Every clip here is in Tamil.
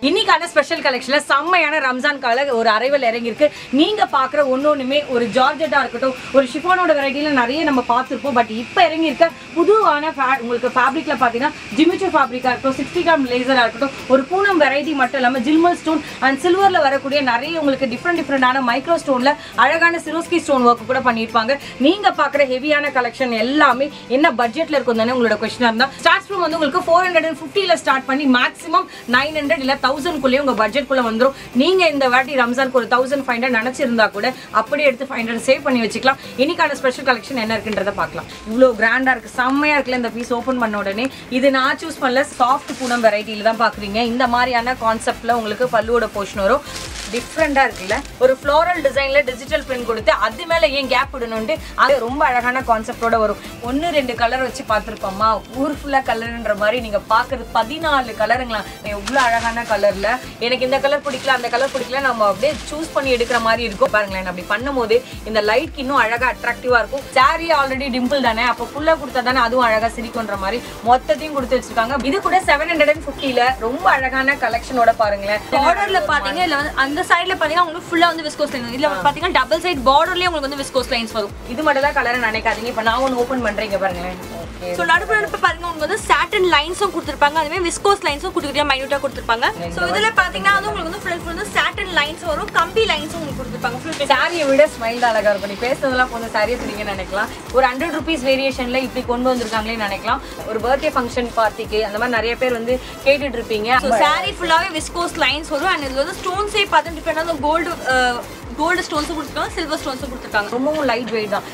இன்னைக்கான ஸ்பெஷல் கலெக்ஷன்ல செம்மையான ரம்ஜான் கால ஒரு அரைவல் இறங்கியிருக்கு நீங்க பாக்குற ஒன்னொன்னுமே ஒரு ஜார்ஜெட்டா இருக்கட்டும் ஒரு ஷிஃபானோட வெரைட்டில நிறைய நம்ம பார்த்திருப்போம் பட் இப்போ இறங்கியிருக்க புதுவான fa- உங்களுக்கு ஃபேப்ரிக்ல பாத்தீங்கன்னா ஜிமிச்சு ஃபேப்ரிக்கா இருக்கட்டும் சிக்ஸ்டி கிராம் லேசரா இருக்கட்டும் ஒரு பூனம் வெரைட்டி மட்டும் இல்லாம ஜில்மல் ஸ்டோன் அண்ட் சில்வர்ல வரக்கூடிய நிறைய உங்களுக்கு டிஃப்ரெண்ட் டிஃப்ரெண்டான மைக்ரோ ஸ்டோன்ல அழகான சிரோஸ்கி ஸ்டோன் ஒர்க் கூட பண்ணியிருப்பாங்க நீங்க பாக்குற ஹெவியான கலெக்ஷன் எல்லாமே என்ன பட்ஜெட்ல இருக்கும் தானே உங்களோட கொஸ்டினா இருந்தா ஸ்டார்ட் ஃப்ரம் வந்து உங்களுக்கு ஃபோர் ஹண்ட்ரட் அண்ட் ஃபிஃப்டில ஸ்டார்ட் பண்ணி மேக்ஸிமம் நைன் ஹண்ட்ரட் இல்ல தௌசண்ட் குள்ளே உங்க பட்ஜெட் குள்ள வந்துரும் நீங்க இந்த வாட்டி ரம்ஜானுக்கு ஒரு தௌசண்ட் ஃபைவ் ஹண்ட்ரட் நினைச்சிருந்தா கூட அப்படியே எடுத்து ஃபைவ் ஹண்ட்ரட் சேவ் பண்ணி வச்சுக்கலாம் இன்னைக்கான ஸ்பெஷல் கலெக்ஷன் என்ன இருக்குன்றத பார்க்கலாம் இவ்வளோ கிராண்டா இருக்கு செம்மையா இருக்குல்ல இந்த பீஸ் ஓப்பன் பண்ண உடனே இது நான் சூஸ் பண்ணல சாஃப்ட் பூனம் வெரைட்டில தான் பாக்குறீங்க இந்த மாதிரியான கான்செப்ட்ல உங்களுக்கு பல்லுவோட போர்ஷன் வரும் டிஃப்ரெண்டா இருக்குல்ல ஒரு ஃப்ளோரல் டிசைன்ல டிஜிட்டல் பிரிண்ட் கொடுத்து அது மேல ஏன் கேப் விடணும்ட்டு அது ரொம்ப அழகான கான்செப்டோட வரும் ஒன்னு ரெண்டு கலர் வச்சு பார்த்துருப்போமா ஊர் ஃபுல்லா கலர்ன்ற மாதிரி நீங்க பாக்குறது பதினாலு கலருங்களா எவ்வளவு அழகான கலர்ல எனக்கு இந்த கலர் பிடிக்கல அந்த கலர் பிடிக்கல நம்ம அப்படியே சூஸ் பண்ணி எடுக்கிற மாதிரி இருக்கும் பாருங்களேன் அப்படி பண்ணும்போது இந்த லைட்க்கு இன்னும் அழகா அட்ராக்டிவா இருக்கும் சாரி ஆல்ரெடி டிம்பிள் தானே அப்போ ஃபுல்லா கொடுத்தா தானே அதுவும் அழகா சிரிக்குன்ற மாதிரி மொத்தத்தையும் கொடுத்து வச்சிருக்காங்க இது கூட செவன் ஹண்ட்ரட் அண்ட் ஃபிஃப்டில ரொம்ப அழகான கலெக்ஷனோட பாருங்களேன் பார்டர்ல பாத்தீங்க இல்ல வந்து அந்த சைடுல பாத்தீங்கன்னா உங்களுக்கு ஃபுல்லா வந்து விஸ்கோஸ் லைன் இதுல வந்து பாத்தீங்கன்னா டபுள் சைடு பார்டர்லயே உங்களுக்கு வந்து விஸ்கோஸ் லைன்ஸ் வரும் இது மட்டும் தான் கலர் நினைக்காதீங்க இப்போ நான் ஒன்று ஓப்பன் பண்றீங்க பாருங்களேன் ஓகே ஸோ நடுப்பு நடுப்பு பாத்தீங்கன்னா உங்களுக்கு வந்து சாட்டன் லைன்ஸும் கொடுத்துருப்பாங்க அதுவே விஸ்கோஸ் லைன்ஸும் கொடுத்துக்கிட்டே மைனூட்டா கொடுத்துருப்பாங்க ஸோ இதுல பாத்தீங்கன்னா வந்து உங்களுக்கு வந்து ஃபுல் ஃபுல் வந்து சாட்டன் லைன்ஸ் வரும் கம்பி லைன்ஸும் உங்களுக்கு கொடுத்துருப்பாங்க ஃபுல் சாரியை விட ஸ்மைல் தான் அழகா இருக்கும் நீ பேசுனதெல்லாம் கொஞ்சம் சாரியை பிடிங்கன்னு நினைக்கலாம் ஒரு ஹண்ட்ரட் ருபீஸ் வேரியேஷன்ல இப்படி கொண்டு வந்திருக்காங்களே நினைக்கலாம் ஒரு பர்த்டே ஃபங்க்ஷன் பார்ட்டிக்கு அந்த மாதிரி நிறைய பேர் வந்து கேட்டுட்டு இருப்பீங்க ஸோ சாரி ஃபுல்லாவே விஸ்கோஸ் லைன்ஸ் வரும் அண்ட் இதுல வந்து ஸ்டோன்ஸே பார்த்து டிஃப்ரெண்டாக கோல்டு கோல்டு ஸ்டோன்ஸும் கொடுத்துருக்காங்க சில்வர் ஸ்டோன்ஸும் கொடுத்துருக்காங்க ரொம்பவும் லைட் வெயிட் தான்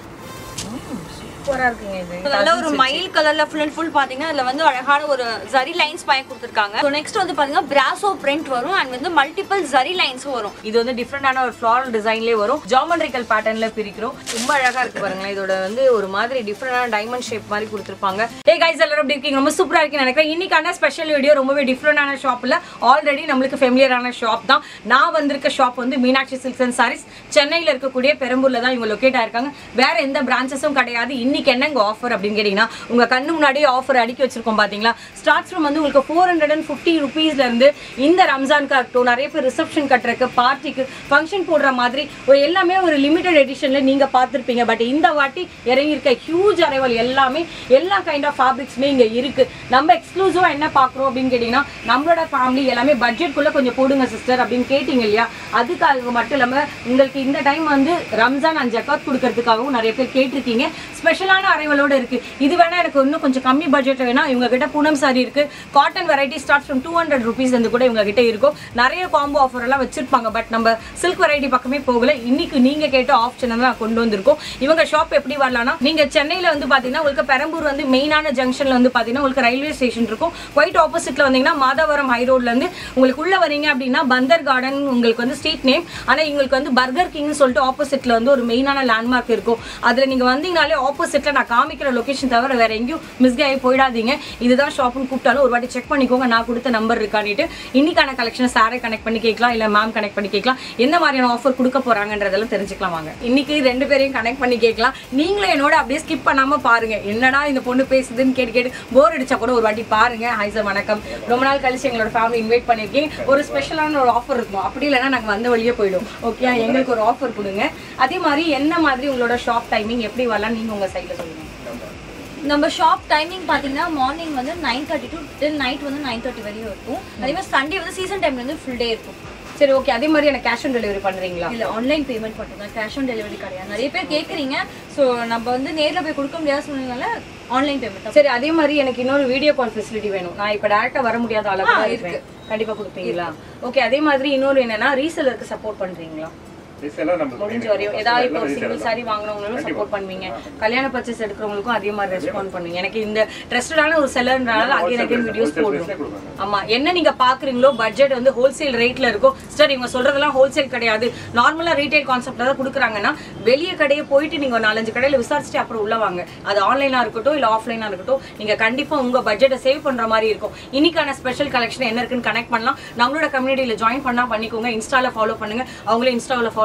சூப்பரா இருக்குங்க இது So, நல்ல ஒரு மயில் கலர்ல ஃபுல் அண்ட் ஃபுல் பாத்தீங்கன்னா இதுல வந்து அழகான ஒரு ஜரி லைன்ஸ் பய கொடுத்துருக்காங்க ஸோ நெக்ஸ்ட் வந்து பாத்தீங்கன்னா பிராசோ பிரிண்ட் வரும் அண்ட் வந்து மல்டிபிள் ஜரி லைன்ஸும் வரும் இது வந்து டிஃப்ரெண்டான ஒரு ஃப்ளாரல் டிசைன்லேயே வரும் ஜாமெட்ரிக்கல் பேட்டர்ன்ல பிரிக்கிறோம் ரொம்ப அழகா இருக்கு பாருங்களேன் இதோட வந்து ஒரு மாதிரி டிஃப்ரெண்டான டைமண்ட் ஷேப் மாதிரி கொடுத்துருப்பாங்க ஏ கைஸ் எல்லாரும் எப்படி இருக்கீங்க ரொம்ப சூப்பரா இருக்குன்னு நினைக்கிறேன் இன்னைக்கான ஸ்பெஷல் வீடியோ ரொம்பவே டிஃப்ரெண்டான ஷாப்ல ஆல்ரெடி நம்மளுக்கு ஃபெமிலியரான ஷாப் தான் நான் வந்திருக்க ஷாப் வந்து மீனாட்சி சில்க்ஸ் அண்ட் சாரீஸ் சென்னையில இருக்கக்கூடிய பெரம்பூர்ல தான் இவங்க லொக்கேட் ஆயிருக்காங்க வேற எந்த பிரான்ச்சஸும் கிடையாது இன்னைக்கு என்னங்க ஆஃபர் அப்படின்னு கேட்டீங்கன்னா உங்க கண்ணு முன்னாடியே ஆஃபர் அடுக்கி வச்சிருக்கோம் பாத்தீங்களா ஸ்டார்ட் ஃப்ரம் வந்து உங்களுக்கு ஃபோர் ஹண்ட்ரட் அண்ட் ஃபிஃப்டி ருபீஸ்ல இருந்து இந்த ரம்ஜானுக்கு இருக்கட்டும் நிறைய பேர் ரிசப்ஷன் கட்டுறதுக்கு பார்ட்டிக்கு ஃபங்க்ஷன் போடுற மாதிரி ஒரு எல்லாமே ஒரு லிமிடெட் எடிஷன்ல நீங்க பார்த்துருப்பீங்க பட் இந்த வாட்டி இறங்கியிருக்க ஹியூஜ் அரைவல் எல்லாமே எல்லா கைண்ட் ஆஃப் ஃபேப்ரிக்ஸுமே இங்க இருக்கு நம்ம எக்ஸ்க்ளூசிவா என்ன பார்க்குறோம் அப்படின்னு கேட்டிங்கன்னா நம்மளோட ஃபேமிலி எல்லாமே பட்ஜெட்குள்ள கொஞ்சம் போடுங்க சிஸ்டர் அப்படின்னு கேட்டிங்க இல்லையா அதுக்காக மட்டும் இல்லாம உங்களுக்கு இந்த டைம் வந்து ரம்ஜான் அண்ட் ஜக்காத் கொடுக்கறதுக்காகவும் நிறைய பேர் கேட்டிருக்கீங்க ஸ்பெஷலான அரைவலோட இருக்கு இது வேணா எனக்கு இன்னும் கொஞ்சம் கம்மி பட்ஜெட் வேணா இவங்க கிட்ட பூனம் சாரி இருக்கு cotton variety start from two hundred rupees வந்து கூட இவங்க கிட்ட இருக்கும் நிறைய காம்போ ஆஃபர் எல்லாம் வச்சிருப்பாங்க பட் நம்ம சில்க் வெரைட்டி பக்கமே போகல இன்னைக்கு நீங்க கேட்ட ஆப்ஷன் தான் நான் கொண்டு வந்திருக்கோம் இவங்க ஷாப் எப்படி வரலாம்னா நீங்க சென்னையில வந்து பாத்தீங்கன்னா உங்களுக்கு பெரம்பூர் வந்து மெயினான ஜங்ஷன்ல வந்து பாத்தீங்கன்னா உங்களுக்கு ரயில்வே ஸ்டேஷன் இருக்கும் குவைட் ஆப்போசிட்ல வந்தீங்கன்னா மாதாவரம் ஹை ரோட்ல இருந்து உங்களுக்கு உள்ள வரீங்க அப்படின்னா பந்தர் கார்டன் உங்களுக்கு வந்து ஸ்ட்ரீட் நேம் ஆனா உங்களுக்கு வந்து பர்கர் கிங்னு சொல்லிட்டு ஆப்போசிட்ல வந்து ஒரு மெயினான லேண்ட்மார்க் இருக்கும் அதுல நீங்க வந்தீங்கனாலே ஆப்போசிட்ல நான் காமிக்கிற லொகேஷன் தவிர வேற எங்கேயும் மிஸ் ஆகி போயிடாதீங்க இதுதான் ஷாப்னு கூப்பிட்டாலும் ஒரு வாட்டி செக் பண்ணிக்கோங்க நான் கொடுத்த நம்பர் இருக்கானிட்டு இன்னைக்கான கலெக்ஷன் சாரை கனெக்ட் பண்ணி கேட்கலாம் இல்ல மேம் கனெக்ட் பண்ணி கேட்கலாம் எந்த மாதிரியான ஆஃபர் கொடுக்க போறாங்கன்றதெல்லாம் தெரிஞ்சுக்கலாம் வாங்க இன்னைக்கு ரெண்டு பேரையும் கனெக்ட் பண்ணி கேட்கலாம் நீங்களும் என்னோட அப்படியே ஸ்கிப் பண்ணாம பாருங்க என்னடா இந்த பொண்ணு பேசுதுன்னு கேட்டு கேட்டு போர் அடிச்சா கூட ஒரு வாட்டி பாருங்க ஹாய் சார் வணக்கம் ரொம்ப நாள் கழிச்சு எங்களோட ஃபேமிலி இன்வைட் பண்ணியிருக்கீங்க ஒரு ஸ்பெஷலான ஒரு ஆஃபர் இருக்கும் அப்படி இல்லைன்னா நாங்கள் வந்த வழியே போயிடும் ஓகே எங்களுக்கு ஒரு ஆஃபர் கொடுங்க அதே மாதிரி என்ன மாதிரி உங்களோட ஷாப் டைமிங் எப்படி வரலாம் நீங்க உங்க சைடில் சொல்லுங்க நம்ம ஷாப் டைமிங் பார்த்தீங்கன்னா மார்னிங் வந்து nine thirty to till night வந்து நைன் தேர்ட்டி வரையும் இருக்கும் அதே மாதிரி சண்டே வந்து சீசன் டைம்ல வந்து ஃபுல் டே இருக்கும் சரி ஓகே அதே மாதிரி எனக்கு கேஷ் ஆன் டெலிவரி பண்றீங்களா இல்ல ஆன்லைன் பேமெண்ட் மட்டும் தான் கேஷ் ஆன் டெலிவரி கிடையாது நிறைய பேர் கேட்குறீங்க ஸோ நம்ம வந்து நேர்ல போய் கொடுக்க முடியாத சூழ்நிலை ஆன்லைன் பேமெண்ட் தான் சரி அதே மாதிரி எனக்கு இன்னொரு வீடியோ கால் ஃபெசிலிட்டி வேணும் நான் இப்போ டேரக்டா வர முடியாத அளவுக்கு தான் இருக்கேன் கண்டிப்பா கொடுப்பீங்களா ஓகே அதே மாதிரி இன்னொரு என்னன்னா ரீசெலருக்கு சப்போர்ட் பண்றீங்களா ரீசேலர் நம்ம முடிஞ்ச வரையும் ஏதாவது இப்போ ஒரு சிங்கிள் சாரி வாங்குறவங்களும் சப்போர்ட் பண்ணுவீங்க கல்யாண பர்ச்சேஸ் எடுக்கிறவங்களுக்கும் அதே மாதிரி ரெஸ்பாண்ட் பண்ணுவீங்க எனக்கு இந்த ட்ரஸ்டடான ஒரு செல்லர்ன்றனால அகைன் அகைன் வீடியோஸ் போடுவோம் கொடுப்பாங்க ஆமா என்ன நீங்க பாக்குறீங்களோ பட்ஜெட் வந்து ஹோல்சேல் ரேட்ல இருக்கும் சார் இவங்க சொல்றதெல்லாம் ஹோல்சேல் கிடையாது நார்மலா ரீட்டைல் கான்செப்ட்ல தான் கொடுக்குறாங்கன்னா வெளிய கடையை போயிட்டு நீங்க ஒரு நாலஞ்சு கடையில விசாரிச்சுட்டு அப்புறம் உள்ள வாங்க அது ஆன்லைனா இருக்கட்டும் இல்ல ஆஃப்லைனா இருக்கட்டும் நீங்க கண்டிப்பா உங்க பட்ஜெட்டை சேவ் பண்ற மாதிரி இருக்கும் இன்னைக்கான ஸ்பெஷல் கலெக்ஷன் என்ன இருக்குன்னு கனெக்ட் பண்ணலாம் நம்மளோட கம்யூனிட்டியில ஜாயின் பண்ணா பண்ணிக்கோங்க இன்ஸ்டால ஃபாலோ பண்ணுங்க அவங்களே இன்ஸ்டாவில் ஃபாலோ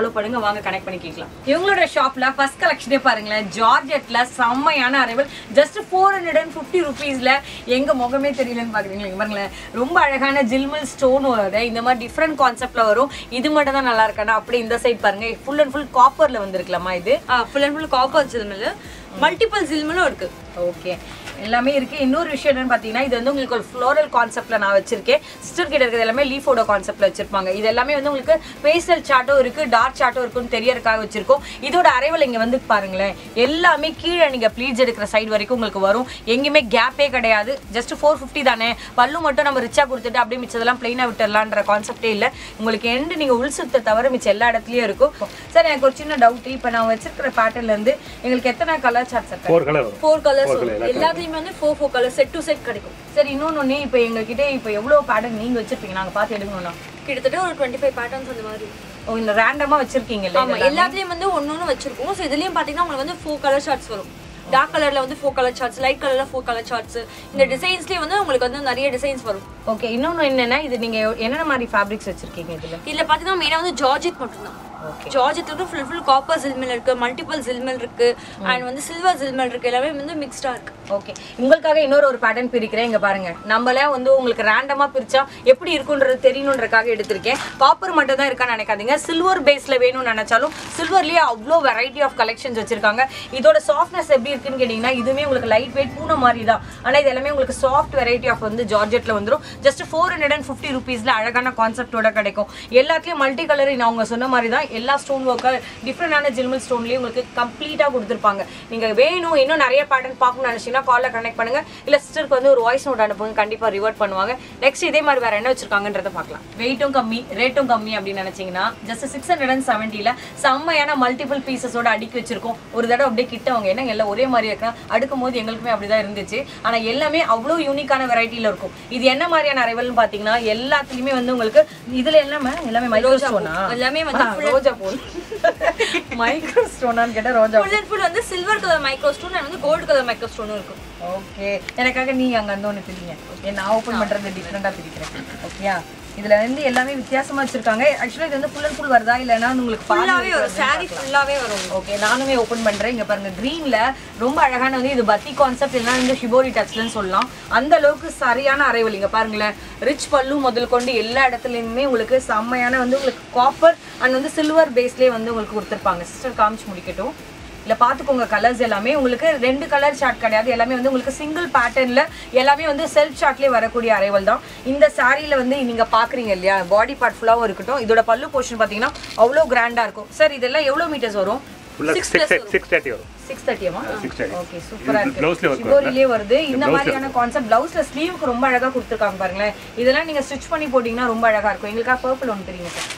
ஃபாலோ பண்ணுங்க வாங்க கனெக்ட் பண்ணி கேட்கலாம் இவங்களோட ஷாப்ல ஃபர்ஸ்ட் கலெக்ஷனே பாருங்களேன் ஜார்ஜெட்ல செம்மையான arrival just four hundred and fifty ருபீஸ்ல எங்க முகமே தெரியலன்னு பாக்குறீங்களா இங்க பாருங்களேன் ரொம்ப அழகான ஜில்மல் ஸ்டோன் வருது இந்த மாதிரி டிஃப்ரெண்ட் கான்செப்ட்ல வரும் இது மட்டும் தான் நல்லா இருக்கானா அப்படியே இந்த சைட் பாருங்க ஃபுல் அண்ட் ஃபுல் காப்பர்ல வந்திருக்கலாமா இது ஃபுல் அண்ட் ஃபுல் காப்பர் ஜில்மில் மல்டிபிள் ஜில்மிலும் இருக்கு ஓகே எல்லாமே இருக்கு இன்னொரு விஷயம் என்னன்னு பாத்தீங்கன்னா இது வந்து உங்களுக்கு ஒரு ஃப்ளோரல் கான்செப்ட்ல நான் வச்சிருக்கேன் சிஸ்டர் கிட்ட இருக்கிறது எல்லாமே லீஃபோட கான்செப்ட்ல வச்சிருப்பாங்க இது எல்லாமே வந்து உங்களுக்கு பேஸ்டல் சார்ட்டும் இருக்கு டார்க் சார்ட்டும் இருக்குன்னு தெரியறதுக்காக வச்சிருக்கோம் இதோட அரைவல் இங்க வந்து பாருங்களேன் எல்லாமே கீழே நீங்க ப்ளீட்ஸ் எடுக்கிற சைடு வரைக்கும் உங்களுக்கு வரும் எங்கேயுமே கேப்பே கிடையாது ஜஸ்ட் ஃபோர் ஃபிஃப்டி தானே பல்லு மட்டும் நம்ம ரிச்சா கொடுத்துட்டு அப்படியே மிச்சதெல்லாம் பிளைனா விட்டுறலான்ற கான்செப்டே இல்லை உங்களுக்கு எண்டு நீங்க உள் சுத்த தவிர மிச்சம் எல்லா இடத்துலயும் இருக்கும் சார் எனக்கு ஒரு சின்ன டவுட் இப்போ நான் வச்சிருக்கிற பேட்டர்ன்ல இருந்து எங்களுக்கு எத்தனை colour chart sir four colour வரும் ஃபோர் கலர்ஸ் எல்லாத்துலயுமே வந்து four four colour set to set கிடைக்கும் சரி இன்னொன்னு இப்போ எங்ககிட்ட இப்போ எவ்வளோ பேட்டர்ன் நீங்க வச்சிருப்பீங்க நாங்க பார்த்து எடுக்கணும்னா கிட்டத்தட்ட ஒரு டுவெண்ட்டி ஃபைவ் பேட்டர்ன்ஸ் அந்த மாதிரி ஓ இந்த ரேண்டமா வச்சிருக்கீங்கல்ல ஆமா எல்லாத்துலயும் வந்து ஒன்னொன்னு வச்சிருக்கோம் ஸோ இதுலயும் பாத்தீங்கன்னா உங்களுக்கு வந்து ஃபோர் கலர் ஷார்ட்ஸ் வரும் டார்க் கலர்ல வந்து ஃபோர் கலர் சார்ட்ஸ் லைட் கலர்ல ஃபோர் கலர் சார்ட்ஸ் இந்த டிசைன்ஸ்லயே வந்து உங்களுக்கு வந்து நிறைய டிசைன்ஸ் வரும் ஓகே இன்னொன்னு என்னன்னா இது நீங்க என்னென்ன மாதிரி ஃபேப்ரிக்ஸ் வச்சிருக்கீங்க இதுல இதுல பாத்தீங்கன்னா மெயினா வந்து ஜார்ஜெட் மட்டும்தான் ஓகே ஜார்ஜெட்ல ஃபுல் ஃபுல் காப்பர் ஜில்மெல் இருக்கு மல்டிபிள் ஜில்மெல் இருக்கு அண்ட் வந்து சில்வர் ஜில்மெல் இருக்கு எல்லாமே வந்து மிக்ஸ்டா இருக்கு ஓகே உங்களுக்காக இன்னொரு ஒரு பேட்டர்ன் பிரிக்கிறேன் இங்க பாருங்க நம்மள வந்து உங்களுக்கு ரேண்டமா பிரிச்சா எப்படி இருக்குன்றது தெரியணுன்றக்காக எடுத்திருக்கேன் காப்பர் மட்டும் தான் இருக்கான்னு நினைக்காதீங்க சில்வர் பேஸ்ல வேணும்னு நினைச்சாலும் சில்வர்லயே அவ்வளோ வெரைட்டி ஆஃப் கலெக்ஷன்ஸ் வச்சிருக்காங்க இதோட சாஃப்ட்னஸ் எப்படி இருக்குன்னு கேட்டீங்கன்னா இதுவுமே உங்களுக்கு லைட் வெயிட் பூனை மாதிரி தான் ஆனா இது எல்லாமே உங்களுக்கு சாஃப்ட் வெரைட்டி ஆஃப் வந்து ஜார்ஜெட்ல வந்துரும் just four hundred and fifty ருபீஸ்ல அழகான கான்செப்டோட கிடைக்கும் எல்லாத்துலயும் மல்டி கலர் நான் அவங்க சொன்ன மாதிரி தான் எல்லா ஸ்டோன் ஒர்க்கு டிஃப்ரெண்டான ஜில்மல் ஸ்டோன்லயும் உங்களுக்கு கம்ப்ளீட்டா கொடுத்துருப்பாங்க நீங்க வேணும் இன்னும் நிறைய பேட்டர்ன் பார்க்கணும்னு நினைச்சீங்கன்னா கால்ல கனெக்ட் பண்ணுங்க இல்ல சிஸ்டருக்கு வந்து ஒரு வாய்ஸ் நோட் அனுப்புங்க கண்டிப்பா ரிவர்ட் பண்ணுவாங்க நெக்ஸ்ட் இதே மாதிரி வேற என்ன வச்சிருக்காங்கன்றத பார்க்கலாம் வெயிட்டும் கம்மி ரேட்டும் கம்மி அப்படின்னு நினைச்சீங்கன்னா ஜஸ்ட் சிக்ஸ் ஹண்ட்ரட் அண்ட் செவன்ட்டில செம்மையான மல்டிபிள் பீசஸோட அடுக்கி வச்சிருக்கோம் ஒரு தடவை அப்படியே கிட்ட அவங்க என்ன எல்லாம் ஒரே மாதிரி இருக்கா அடுக்கும் போது எங்களுக்குமே அப்படிதான் இருந்துச்சு ஆனா எல்லாமே அவ்வளோ யூனிக்கான வெரைட்டில இருக்கும் இது என்ன மாதிரியான அரைவல்னு பாத்தீங்கன்னா எல்லாத்துலயுமே வந்து உங்களுக்கு இதுல எல்லாமே எல்லாமே மைக்ரோ ஸ்டோனா எல்லாமே வந்து ரோஜா பூ மைக்ரோ ஸ்டோனான்னு கேட்டா ரோஜா ஃபுல் அண்ட் ஃபுல் வந்து silver colour micro stone and வந்து கோல்டு கலர் மைக்ரோ ஸ்டோனும் இருக்கும் ஓகே எனக்காக நீ அங்க வந்து ஒன்று பிரிங்க ஓகே நான் ஓப்பன் பண்றது டிஃப்ரெண்டா பிரிக்கிறேன் ஓகேயா இதுல வந்து எல்லாமே வித்தியாசமா வச்சிருக்காங்க ஆக்சுவலா இது வந்து ஃபுல் அண்ட் ஃபுல் வருதா இல்லைன்னா உங்களுக்கு ஃபுல்லாவே வரும் சாரி ஃபுல்லாவே வரும் ஓகே நானுமே ஓப்பன் பண்றேன் இங்க பாருங்க கிரீன்ல ரொம்ப அழகான வந்து இது பத்தி கான்செப்ட் இல்லைன்னா வந்து ஷிபோரி டச்லன்னு சொல்லலாம் அந்த அளவுக்கு சரியான அரைவல் இங்க பாருங்களேன் ரிச் பல்லு முதல் கொண்டு எல்லா இடத்துலயுமே உங்களுக்கு செம்மையான வந்து உங்களுக்கு காப்பர் அண்ட் வந்து சில்வர் பேஸ்லயே வந்து உங்களுக்கு கொடுத்துருப்பாங்க சிஸ்டர் காமிச்சு முடிக்கட்டும் இல்ல பாத்துக்கோங்க கலர்ஸ் எல்லாமே உங்களுக்கு ரெண்டு கலர் சார்ட் கிடையாது எல்லாமே வந்து உங்களுக்கு சிங்கிள் பேட்டர்ன்ல எல்லாமே வந்து செல்ஃப் சார்ட்லயே வரக்கூடிய அரைவல் தான் இந்த சாரியில வந்து நீங்க பாக்குறீங்க இல்லையா பாடி பார்ட் ஃபுல்லாவும் இருக்கட்டும் இதோட பல்லு போர்ஷன் பாத்தீங்கன்னா அவ்வளோ கிராண்டா இருக்கும் சார் இதெல்லாம் எவ்வளவு மீட்டர்ஸ் வரும் ஃபுல்லாக சிக்ஸ் சிக்ஸ் தேர்ட்டி வரும் சிக்ஸ் தேர்ட்டியமா சிக்ஸ் தேர்ட்டி ஓகே சூப்பரா இது blouse ல இருக்கு work ஷிபோரிலே வருது இந்த மாதிரியான கான்செப்ட் பிளவுஸ்ல ஸ்லீவுக்கு ரொம்ப அழகா கொடுத்துருக்காங்க பாருங்களேன் இதெல்லாம் நீங்க ஸ்டிச் பண்ணி போட்டீங்கன்னா ரொம்ப அழகா இருக்கும் எங்களுக்காக பர்பிள் ஒன்று தெரியுங்க சார்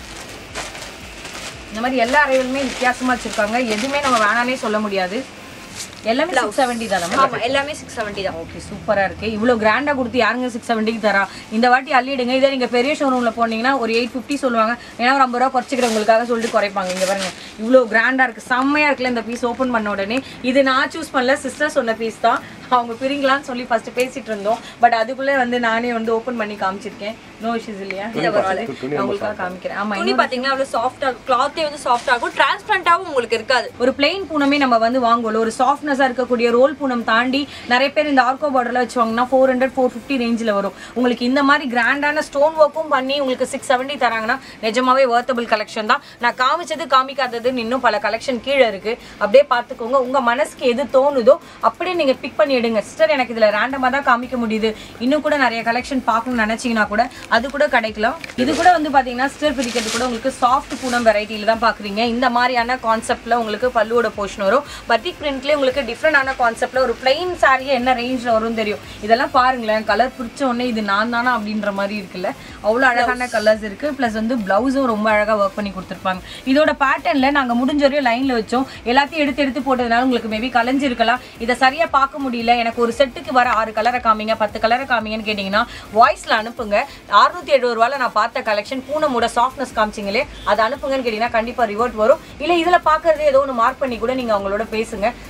இந்த மாதிரி எல்லா அறைகளுமே வித்தியாசமா வச்சிருக்காங்க எதுவுமே நம்ம வேணானே சொல்ல முடியாது எல்லாமே சிக்ஸ் செவன்ட்டி தானே ஆமா எல்லாமே சிக்ஸ் செவன்ட்டி தான் ஓகே சூப்பரா இருக்கு இவ்வளவு கிராண்டா கொடுத்து யாருங்க சிக்ஸ் செவன்ட்டிக்கு தரா இந்த வாட்டி அள்ளிடுங்க இதே நீங்க பெரிய ஷோரூம்ல போனீங்கன்னா ஒரு எயிட் ஃபிஃப்டி சொல்லுவாங்க ஏன்னா ஒரு ஐம்பது ரூபா குறைச்சிக்கிறவங்களுக்காக சொல்லிட்டு குறைப்பாங்க இங்க பாருங்க இவ்வளவு கிராண்டா இருக்கு செம்மையா இருக்குல்ல இந்த பீஸ் ஓபன் பண்ண உடனே இது நான் சூஸ் பண்ணல சிஸ்டர் சொன்ன பீஸ் தான் அவங்க பிரிங்களான்னு சொல்லி ஃபர்ஸ்ட் பேசிட்டு இருந்தோம் பட் அதுக்குள்ள வந்து நானே வந்து ஓபன் பண்ணி காமிச்சிருக்கேன் நோ இஷ்யூஸ் இல்லையா இல்ல பரவாயில்ல நான் உங்களுக்காக காமிக்கிறேன் ஆமா துணி பாத்தீங்கன்னா அவ்வளவு சாஃப்டா கிளாத்தே வந்து சாஃப்டா இருக்கும் டிரான்ஸ்பரண்டாவும் உங்களுக்கு இருக்காது ஒரு பிளெயின் பூனமே நம்ம வந்து வாங்குவோம் ஒரு சாஃப்ட்னஸாக இருக்கக்கூடிய ரோல் பூனம் தாண்டி நிறைய பேர் இந்த ஆர்கோ பார்டர்ல வச்சு வாங்கினா ஃபோர் ஹண்ட்ரட் ஃபோர் ஃபிஃப்டி ரேஞ்சில் வரும் உங்களுக்கு இந்த மாதிரி கிராண்டான ஸ்டோன் ஒர்க்கும் பண்ணி உங்களுக்கு சிக்ஸ் செவன்ட்டி தராங்கன்னா நிஜமாவே வர்த்தபிள் கலெக்ஷன் தான் நான் காமிச்சது காமிக்காததுன்னு இன்னும் பல கலெக்ஷன் கீழே இருக்கு அப்படியே பார்த்துக்கோங்க உங்க மனசுக்கு எது தோணுதோ அப்படியே நீங்க பிக் பண்ணி எடுங்க சிஸ்டர் எனக்கு இதுல ரேண்டமாக தான் காமிக்க முடியுது இன்னும் கூட நிறைய கலெக்ஷன் பார்க்கணும்னு நினைச்சீங்கன்னா கூட அது கூட கிடைக்கலாம் இது கூட வந்து பாத்தீங்கன்னா ஸ்டிர் பிரிக்கிறது கூட உங்களுக்கு சாஃப்ட் பூனம் வெரைட்டில தான் பாக்குறீங்க இந்த மாதிரியான கான்செப்ட்ல உங்களுக்கு பல்லுவோட போர்ஷன் வரும் பட்டிக் பிரிண்ட்லேயே உங்களுக்கு டிஃப்ரெண்டான கான்செப்ட்ல ஒரு பிளைன் சாரியே என்ன ரேஞ்சில் வரும் தெரியும் இதெல்லாம் பாருங்களேன் கலர் பிடிச்ச உடனே இது நான் தானா அப்படின்ற மாதிரி இருக்குல்ல அவ்வளோ அழகான கலர்ஸ் இருக்கு ப்ளஸ் வந்து பிளவுஸும் ரொம்ப அழகா ஒர்க் பண்ணி கொடுத்துருப்பாங்க இதோட பேட்டர்ன்ல நாங்க முடிஞ்ச வரையும் லைன்ல வச்சோம் எல்லாத்தையும் எடுத்து எடுத்து போட்டதுனால உங்களுக்கு மேபி கலைஞ்சிருக்கலாம் இதை சரியா பார்க்க முடியல எனக்கு ஒரு செட்டுக்கு வர ஆறு கலரை காமிங்க பத்து கலரை காமிங்கன்னு கேட்டிங்கன்னா வாய்ஸ்ல அனுப்புங்க அறுநூத்தி எழுபது ரூபாயில நான் பார்த்த கலெக்ஷன் பூனமோட சாஃப்ட்னஸ் காமிச்சிங்களே அதை அனுப்புங்கன்னு கேட்டிங்கன்னா கண்டிப்பா ரிவர்ட் வரும் இல்ல இதுல பார்க்கறது ஏதோ ஒன்று மார்க் பண்ணி கூட நீங்க அவங்களோட பேசுங்க கண்டிப்பா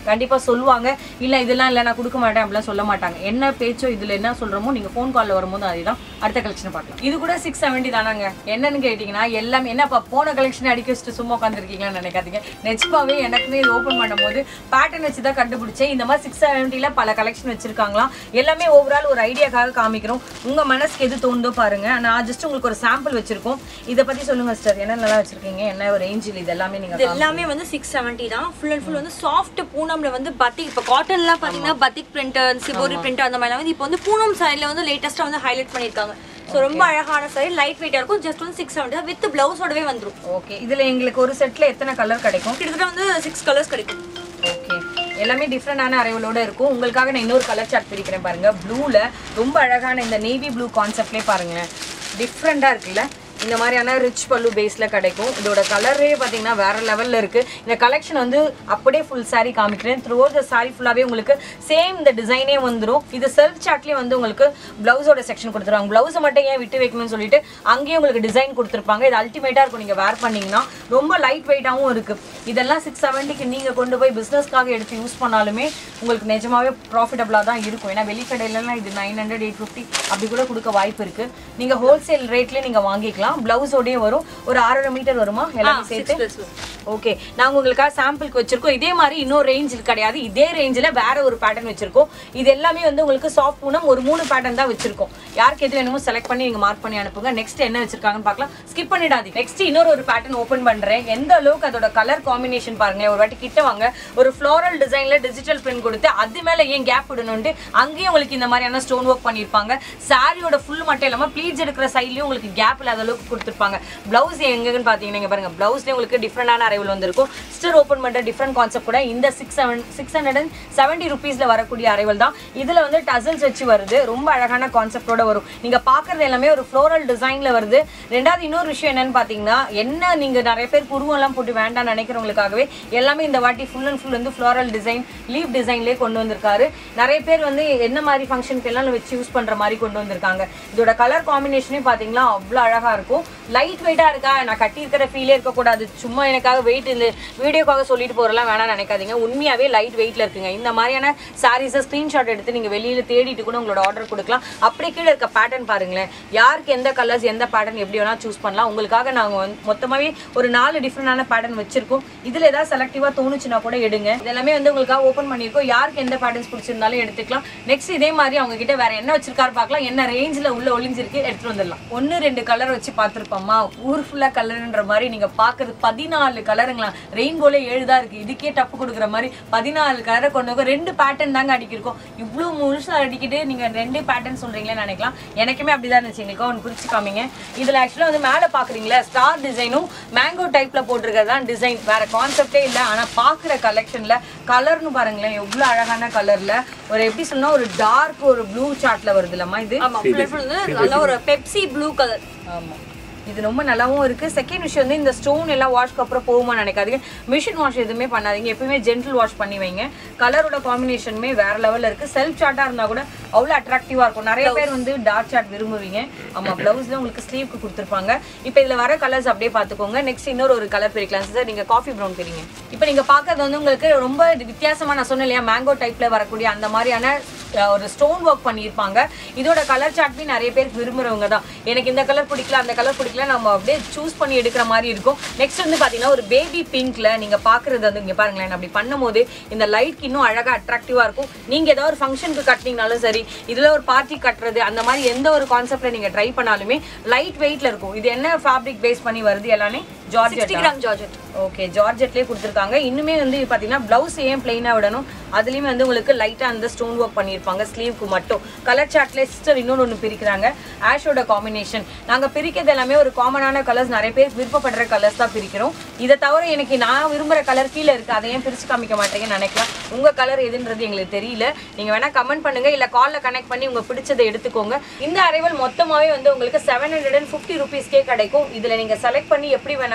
சொல்லுவாங்க இல்லை இதெல்லாம் இல்லை நான் கொடுக்க மாட்டேன் அப்படிலாம் சொல்ல மாட்டாங்க என்ன பேச்சோ இதில் என்ன சொல்கிறோமோ நீங்கள் ஃபோன் காலில் வரும்போது அதுதான் அடுத்த கலெக்ஷன் பார்க்கலாம் இது கூட சிக்ஸ் செவன்ட்டி தானாங்க என்னன்னு கேட்டிங்கன்னா எல்லாமே என்னப்பா போன கலெக்ஷன் அடிக்க வச்சுட்டு சும்மா உட்காந்துருக்கீங்களான்னு நினைக்காதீங்க நெக்ஸ்ட்பாவே எனக்குமே இது ஓப்பன் பண்ணும்போது பேட்டர்ன் வச்சு தான் கண்டுபிடிச்சேன் இந்த மாதிரி சிக்ஸ் செவன்ட்டியில் பல கலெக்ஷன் வச்சிருக்காங்களாம் எல்லாமே ஓவரால் ஒரு ஐடியாக்காக காமிக்கிறோம் உங்கள் மனசுக்கு எது தோணுதோ பாருங்க நான் ஜஸ்ட் உங்களுக்கு ஒரு சாம்பிள் வச்சிருக்கோம் இதை பற்றி சொல்லுங்க சிஸ்டர் என்ன நல்லா வச்சிருக்கீங்க என்ன ஒரு ரேஞ்சில் இது எல்லாமே இது நீங்கள் எல்லாமே வந்து சிக்ஸ் செவன்ட்டி தான் ஃபுல் அண்ட் ஃபுல் வந்து சாஃப்ட் பூனம்ல வந்து பத்திக் இப்போ காட்டன்லாம் பார்த்தீங்கன்னா பத்திக் பிரிண்டர் சிபோரி பிரிண்டர் அந்த மாதிரிலாம் வந்து இப்போ வந்து பூனம் சாரியில் வந்து லேட்டஸ்ட்டாக வந்து ஹைலைட் பண்ணியிருக்காங்க ஸோ ரொம்ப அழகான சாரி லைட் வெயிட்டாக இருக்கும் ஜஸ்ட் வந்து சிக்ஸ் செவன்ட்டி தான் வித் பிளவுஸோடவே வந்துடும் ஓகே இதில் எங்களுக்கு ஒரு செட்டில் எத்தனை கலர் கிடைக்கும் கிட்டத்தட்ட வந்து சிக்ஸ் கலர்ஸ் கிடைக்கும் ஓகே எல்லாமே டிஃப்ரெண்டான அரைவலோட இருக்கும் உங்களுக்காக நான் இன்னொரு கலர் சார்ட் பிரிக்கிறேன் பாருங்க ப்ளூல ரொம்ப அழகான இந்த நேவி ப்ளூ கான்செப்ட்லேயே பாருங்களேன் டிஃப்ரெண்டாக இருக்குல்ல இந்த மாதிரியான ரிச் பல்லு பேஸில் கிடைக்கும் இதோட கலரே பார்த்தீங்கன்னா வேற லெவலில் இருக்கு இந்த கலெக்ஷன் வந்து அப்படியே ஃபுல் saree காமிக்கிறேன் த்ரூ த saree ஃபுல்லாகவே உங்களுக்கு சேம் இந்த டிசைனே வந்துடும் இது செல்ஃப் சார்ட்லேயே வந்து உங்களுக்கு ப்ளவுஸோட செக்ஷன் கொடுத்துருவாங்க ப்ளவுஸை மட்டும் ஏன் விட்டு வைக்கணும்னு சொல்லிட்டு அங்கேயும் உங்களுக்கு டிசைன் கொடுத்துருப்பாங்க இது அல்டிமேட்டாக இருக்கும் நீங்கள் வேர் பண்ணீங்கன்னா ரொம்ப லைட் வெயிட்டாகவும் இருக்கு இதெல்லாம் சிக்ஸ் செவன்ட்டிக்கு நீங்கள் கொண்டு போய் பிஸ்னஸ்க்காக எடுத்து யூஸ் பண்ணாலுமே உங்களுக்கு நிஜமாவே ப்ராஃபிட்டபுளாக தான் இருக்கும் ஏன்னா வெளிக்கடையிலலாம் இது நைன் ஹண்ட்ரட் எயிட் ஃபிஃப்டி அப்படி கூட கொடுக்க வாய்ப்பு இருக்கு நீங்கள் ஹோல்சேல் ரேட்லேயே நீங்கள் வாங்கிக்கலாம் பிளவுஸோடய வரும் ஒரு ஆறரை மீட்டர் வருமா எல்லாமே சேர்த்து plus வரும். ஓகே நாங்கள் உங்களுக்காக சாம்பிளுக்கு வச்சிருக்கோம் இதே மாதிரி இன்னொரு ரேஞ்சில் கிடையாது இதே ரேஞ்சில் வேற ஒரு பேட்டர்ன் வச்சிருக்கோம் இது எல்லாமே வந்து உங்களுக்கு சாஃப்ட் பூனம் ஒரு மூணு பேட்டர்ன் தான் வச்சிருக்கோம் யாருக்கு எது வேணுமோ செலக்ட் பண்ணி நீங்கள் மார்க் பண்ணி அனுப்புங்க நெக்ஸ்ட் என்ன வச்சிருக்காங்கன்னு பார்க்கலாம் ஸ்கிப் பண்ணிடாதீங்க நெக்ஸ்ட் இன்னொரு ஒரு பேட்டர்ன் ஓப்பன் பண்ணுறேன் எந்த அளவுக்கு அதோட கலர் காம்பினேஷன் பாருங்க ஒரு வாட்டி கிட்ட வாங்க ஒரு ஃப்ளோரல் டிசைனில் டிஜிட்டல் பிரிண்ட் கொடுத்து அது மேலே ஏன் கேப் விடணும்ட்டு அங்கேயும் உங்களுக்கு இந்த மாதிரியான ஸ்டோன் ஒர்க் பண்ணியிருப்பாங்க சாரியோட ஃபுல் மட்டும் இல்லாமல் ப்ளீட்ஸ் எடுக்கிற சைட்லேயும் உங்களுக்கு கேப் இல்லாத அளவுக்கு கொடுத்துருப்பாங்க ப்ளவுஸ் எங்கன்னு பார்த்தீங்கன்னா இங்க பாருங்க ப்ளவுஸ்லேயே உங்களுக்கு டிஃப்ரெண்டான அரைவல் வந்திருக்கும் ஸ்டர் ஓப்பன் பண்ணுற டிஃப்ரெண்ட் கான்செப்ட் கூட இந்த six seven six hundred and seventy ருபீஸில் வரக்கூடிய அரைவல் தான் இதில் வந்து டசல்ஸ் வச்சு வருது ரொம்ப அழகான கான்செப்டோட வரும் நீங்கள் பார்க்குறது எல்லாமே ஒரு ஃப்ளோரல் டிசைனில் வருது ரெண்டாவது இன்னொரு விஷயம் என்னன்னு பார்த்தீங்கன்னா என்ன நீங்கள் நிறைய பேர் புருவம்லாம் போட்டு வேண்டாம்னு நினைக்கிறவங்களுக்காகவே எல்லாமே இந்த வாட்டி ஃபுல் அண்ட் ஃபுல் வந்து ஃப்ளோரல் டிசைன் லீவ் டிசைன்லேயே கொண்டு வந்திருக்காரு நிறைய பேர் வந்து என்ன மாதிரி ஃபங்க்ஷனுக்கு எல்லாம் வச்சு யூஸ் பண்ணுற மாதிரி கொண்டு வந்திருக்காங்க இதோட கலர் காம்பினேஷனே பார்த்தீங்கன்னா அவ்வளோ அழகாக இருக்கும் லைட் வெயிட்டாக இருக்கா நான் கட்டியிருக்கிற ஃபீலே இருக்கக்கூடாது சும்மா எனக்காக வெயிட் இந்த வீடியோக்காக சொல்லிட்டு போகிறலாம் வேணாம் நினைக்காதீங்க உண்மையாகவே லைட் வெயிட்டில் இருக்குங்க இந்த மாதிரியான சாரீஸை ஸ்க்ரீன்ஷாட் எடுத்து நீங்கள் வெளியில் தேடிட்டு கூட உங்களோட ஆர்டர் கொடுக்கலாம் அப்படியே கீழே இருக்க பேட்டர்ன் பாருங்களேன் யாருக்கு எந்த கலர்ஸ் எந்த பேட்டர்ன் எப்படி வேணால் சூஸ் பண்ணலாம் உங்களுக்காக நாங்கள் வந்து மொத்தமாகவே ஒரு நாலு டிஃப்ரெண்டான பேட்டர்ன் வச்சிருக்கோம் இதில் ஏதாவது செலக்டிவாக தோணுச்சுன்னா கூட எடுங்க இதெல்லாமே வந்து உங்களுக்காக ஓப்பன் பண்ணியிருக்கோம் யாருக்கு எந்த பேட்டர்ன்ஸ் பிடிச்சிருந்தாலும் எடுத்துக்கலாம் நெக்ஸ்ட் இதே மாதிரி அவங்க கிட்ட வேற என்ன வச்சிருக்காரு பார்க்கலாம் என்ன ரேஞ்சில் உள்ள ஒளிஞ்சிருக்கு எடுத்துட்டு வந்துடலாம் ஒன்று ரெண்டு கலர் வச்சு பார்த்துருப்போமா ஊர் ஃபுல்லாக கலருன்ற மாதிரி நீங்கள் பார்க்குறது பதினாலு கலருங்களா ரெயின்போல ஏழு தான் இருக்குது இதுக்கே டப்பு கொடுக்குற மாதிரி பதினாலு கலரை கொண்டு வந்து ரெண்டு பேட்டர்ன் தாங்க அடிக்கிருக்கோம் இவ்வளோ முழுசாக அடிக்கிட்டு நீங்கள் ரெண்டு பேட்டர்ன் சொல்கிறீங்களேன்னு நினைக்கலாம் எனக்குமே அப்படி தான் இருந்துச்சு எங்களுக்கு ஒன்று பிடிச்சி காமிங்க இதில் ஆக்சுவலாக வந்து மேலே பார்க்குறீங்களா ஸ்டார் டிசைனும் மேங்கோ டைப்பில் போட்டிருக்கிறது தான் டிசைன் வேறு கான்செப்டே இல்லை ஆனால் பார்க்குற கலெக்ஷனில் கலர்னு பாருங்களேன் எவ்வளோ அழகான கலரில் ஒரு எப்படி சொல்லணும் ஒரு டார்க் ஒரு ப்ளூ சார்ட்டில் வருது இல்லம்மா இது ஆமா ஃபுல் அண்ட் ஃபுல் வந்து நல்ல ஒரு பெப்சி ப்ளூ கலர் ஆமா இது ரொம்ப நல்லாவும் இருக்கு செகண்ட் விஷயம் வந்து இந்த ஸ்டோன் எல்லாம் வாஷ்க்கு அப்புறம் போகுமா நினைக்காதீங்க மிஷின் வாஷ் எதுவுமே பண்ணாதீங்க எப்பவுமே ஜென்டில் வாஷ் பண்ணி வைங்க கலரோட காம்பினேஷனுமே வேற லெவல்ல இருக்கு செல்ஃப் சார்ட்டா இருந்தா கூட அவ்வளோ அட்ராக்டிவா இருக்கும் நிறைய பேர் வந்து டார்க் சார்ட் விரும்புவீங்க ஆமா பிளவுஸ்ல உங்களுக்கு ஸ்லீவ்க்கு கொடுத்துருப்பாங்க இப்போ இதுல வர கலர்ஸ் அப்படியே பார்த்துக்கோங்க நெக்ஸ்ட் இன்னொரு ஒரு கலர் பிரிக்கலாம் சார் நீங்க காஃபி ப்ரௌன் தெரியுங்க இப்போ நீங்க பார்க்கறது வந்து உங்களுக்கு ரொம்ப இது வித்தியாசமா நான் சொன்னேன் இல்லையா மேங்கோ டைப்ல வரக்கூடிய அந்த மாதிரியான அஹ், ஒரு ஸ்டோன் ஒர்க் பண்ணியிருப்பாங்க இதோட கலர் சார்ட்மே நிறைய பேருக்கு விரும்புறவங்க தான் எனக்கு இந்த கலர் பிடிக்கல அந்த கலர் பிடிக்கல நம்ம அப்படியே சூஸ் பண்ணி எடுக்கிற மாதிரி இருக்கும் நெக்ஸ்ட் வந்து பாத்தீங்கன்னா ஒரு பேபி பிங்க்ல நீங்க பாக்குறது வந்து இங்க பாருங்களேன் நான் அப்படி பண்ணும்போது இந்த லைட் இன்னும் அழகா அட்ராக்டிவா இருக்கும் நீங்க ஏதாவது ஒரு ஃபங்க்ஷனுக்கு கட்டினீங்கனாலும் சரி இதுல ஒரு பார்ட்டி கட்டுறது அந்த மாதிரி எந்த ஒரு கான்செப்ட்ல நீங்க ட்ரை பண்ணாலுமே லைட் வெயிட்ல இருக்கும் இது என்ன ஃபேப்ரிக் பேஸ் பண்ணி வருது எல்லாமே sixty georgette gram georgette okay ஜார்ஜெட்லேயே கொடுத்துருக்காங்க இன்னுமே வந்து பார்த்தீங்கன்னா ப்ளவுஸ் ஏன் பிளைனாக விடணும் அதுலேயுமே வந்து உங்களுக்கு லைட்டாக அந்த ஸ்டோன் ஒர்க் பண்ணியிருப்பாங்க ஸ்லீவ்க்கு மட்டும் கலர் சார்ட்லேயே சிஸ்டர் இன்னொன்று ஒன்று பிரிக்கிறாங்க ஆஷோட காம்பினேஷன் நாங்கள் பிரிக்கிறது எல்லாமே ஒரு காமனான கலர்ஸ் நிறைய பேர் விருப்பப்படுற கலர்ஸ் தான் பிரிக்கிறோம் இதை தவிர எனக்கு நான் விரும்புகிற கலர் கீழே இருக்குது அதை ஏன் பிரித்து காமிக்க மாட்டேங்கன்னு நினைக்கலாம் உங்கள் கலர் எதுன்றது எங்களுக்கு தெரியல நீங்கள் வேணால் கமெண்ட் பண்ணுங்கள் இல்லை காலில் கனெக்ட் பண்ணி உங்கள் பிடிச்சதை எடுத்துக்கோங்க இந்த அரைவல் மொத்தமாகவே வந்து உங்களுக்கு செவன் ஹண்ட்ரட் அண்ட் ஃபிஃப்டி ருபீஸ்க்கே கிடைக்கும் இதில் நீங்கள் செலக்ட் பண்ணி எப்படி வேணாலும்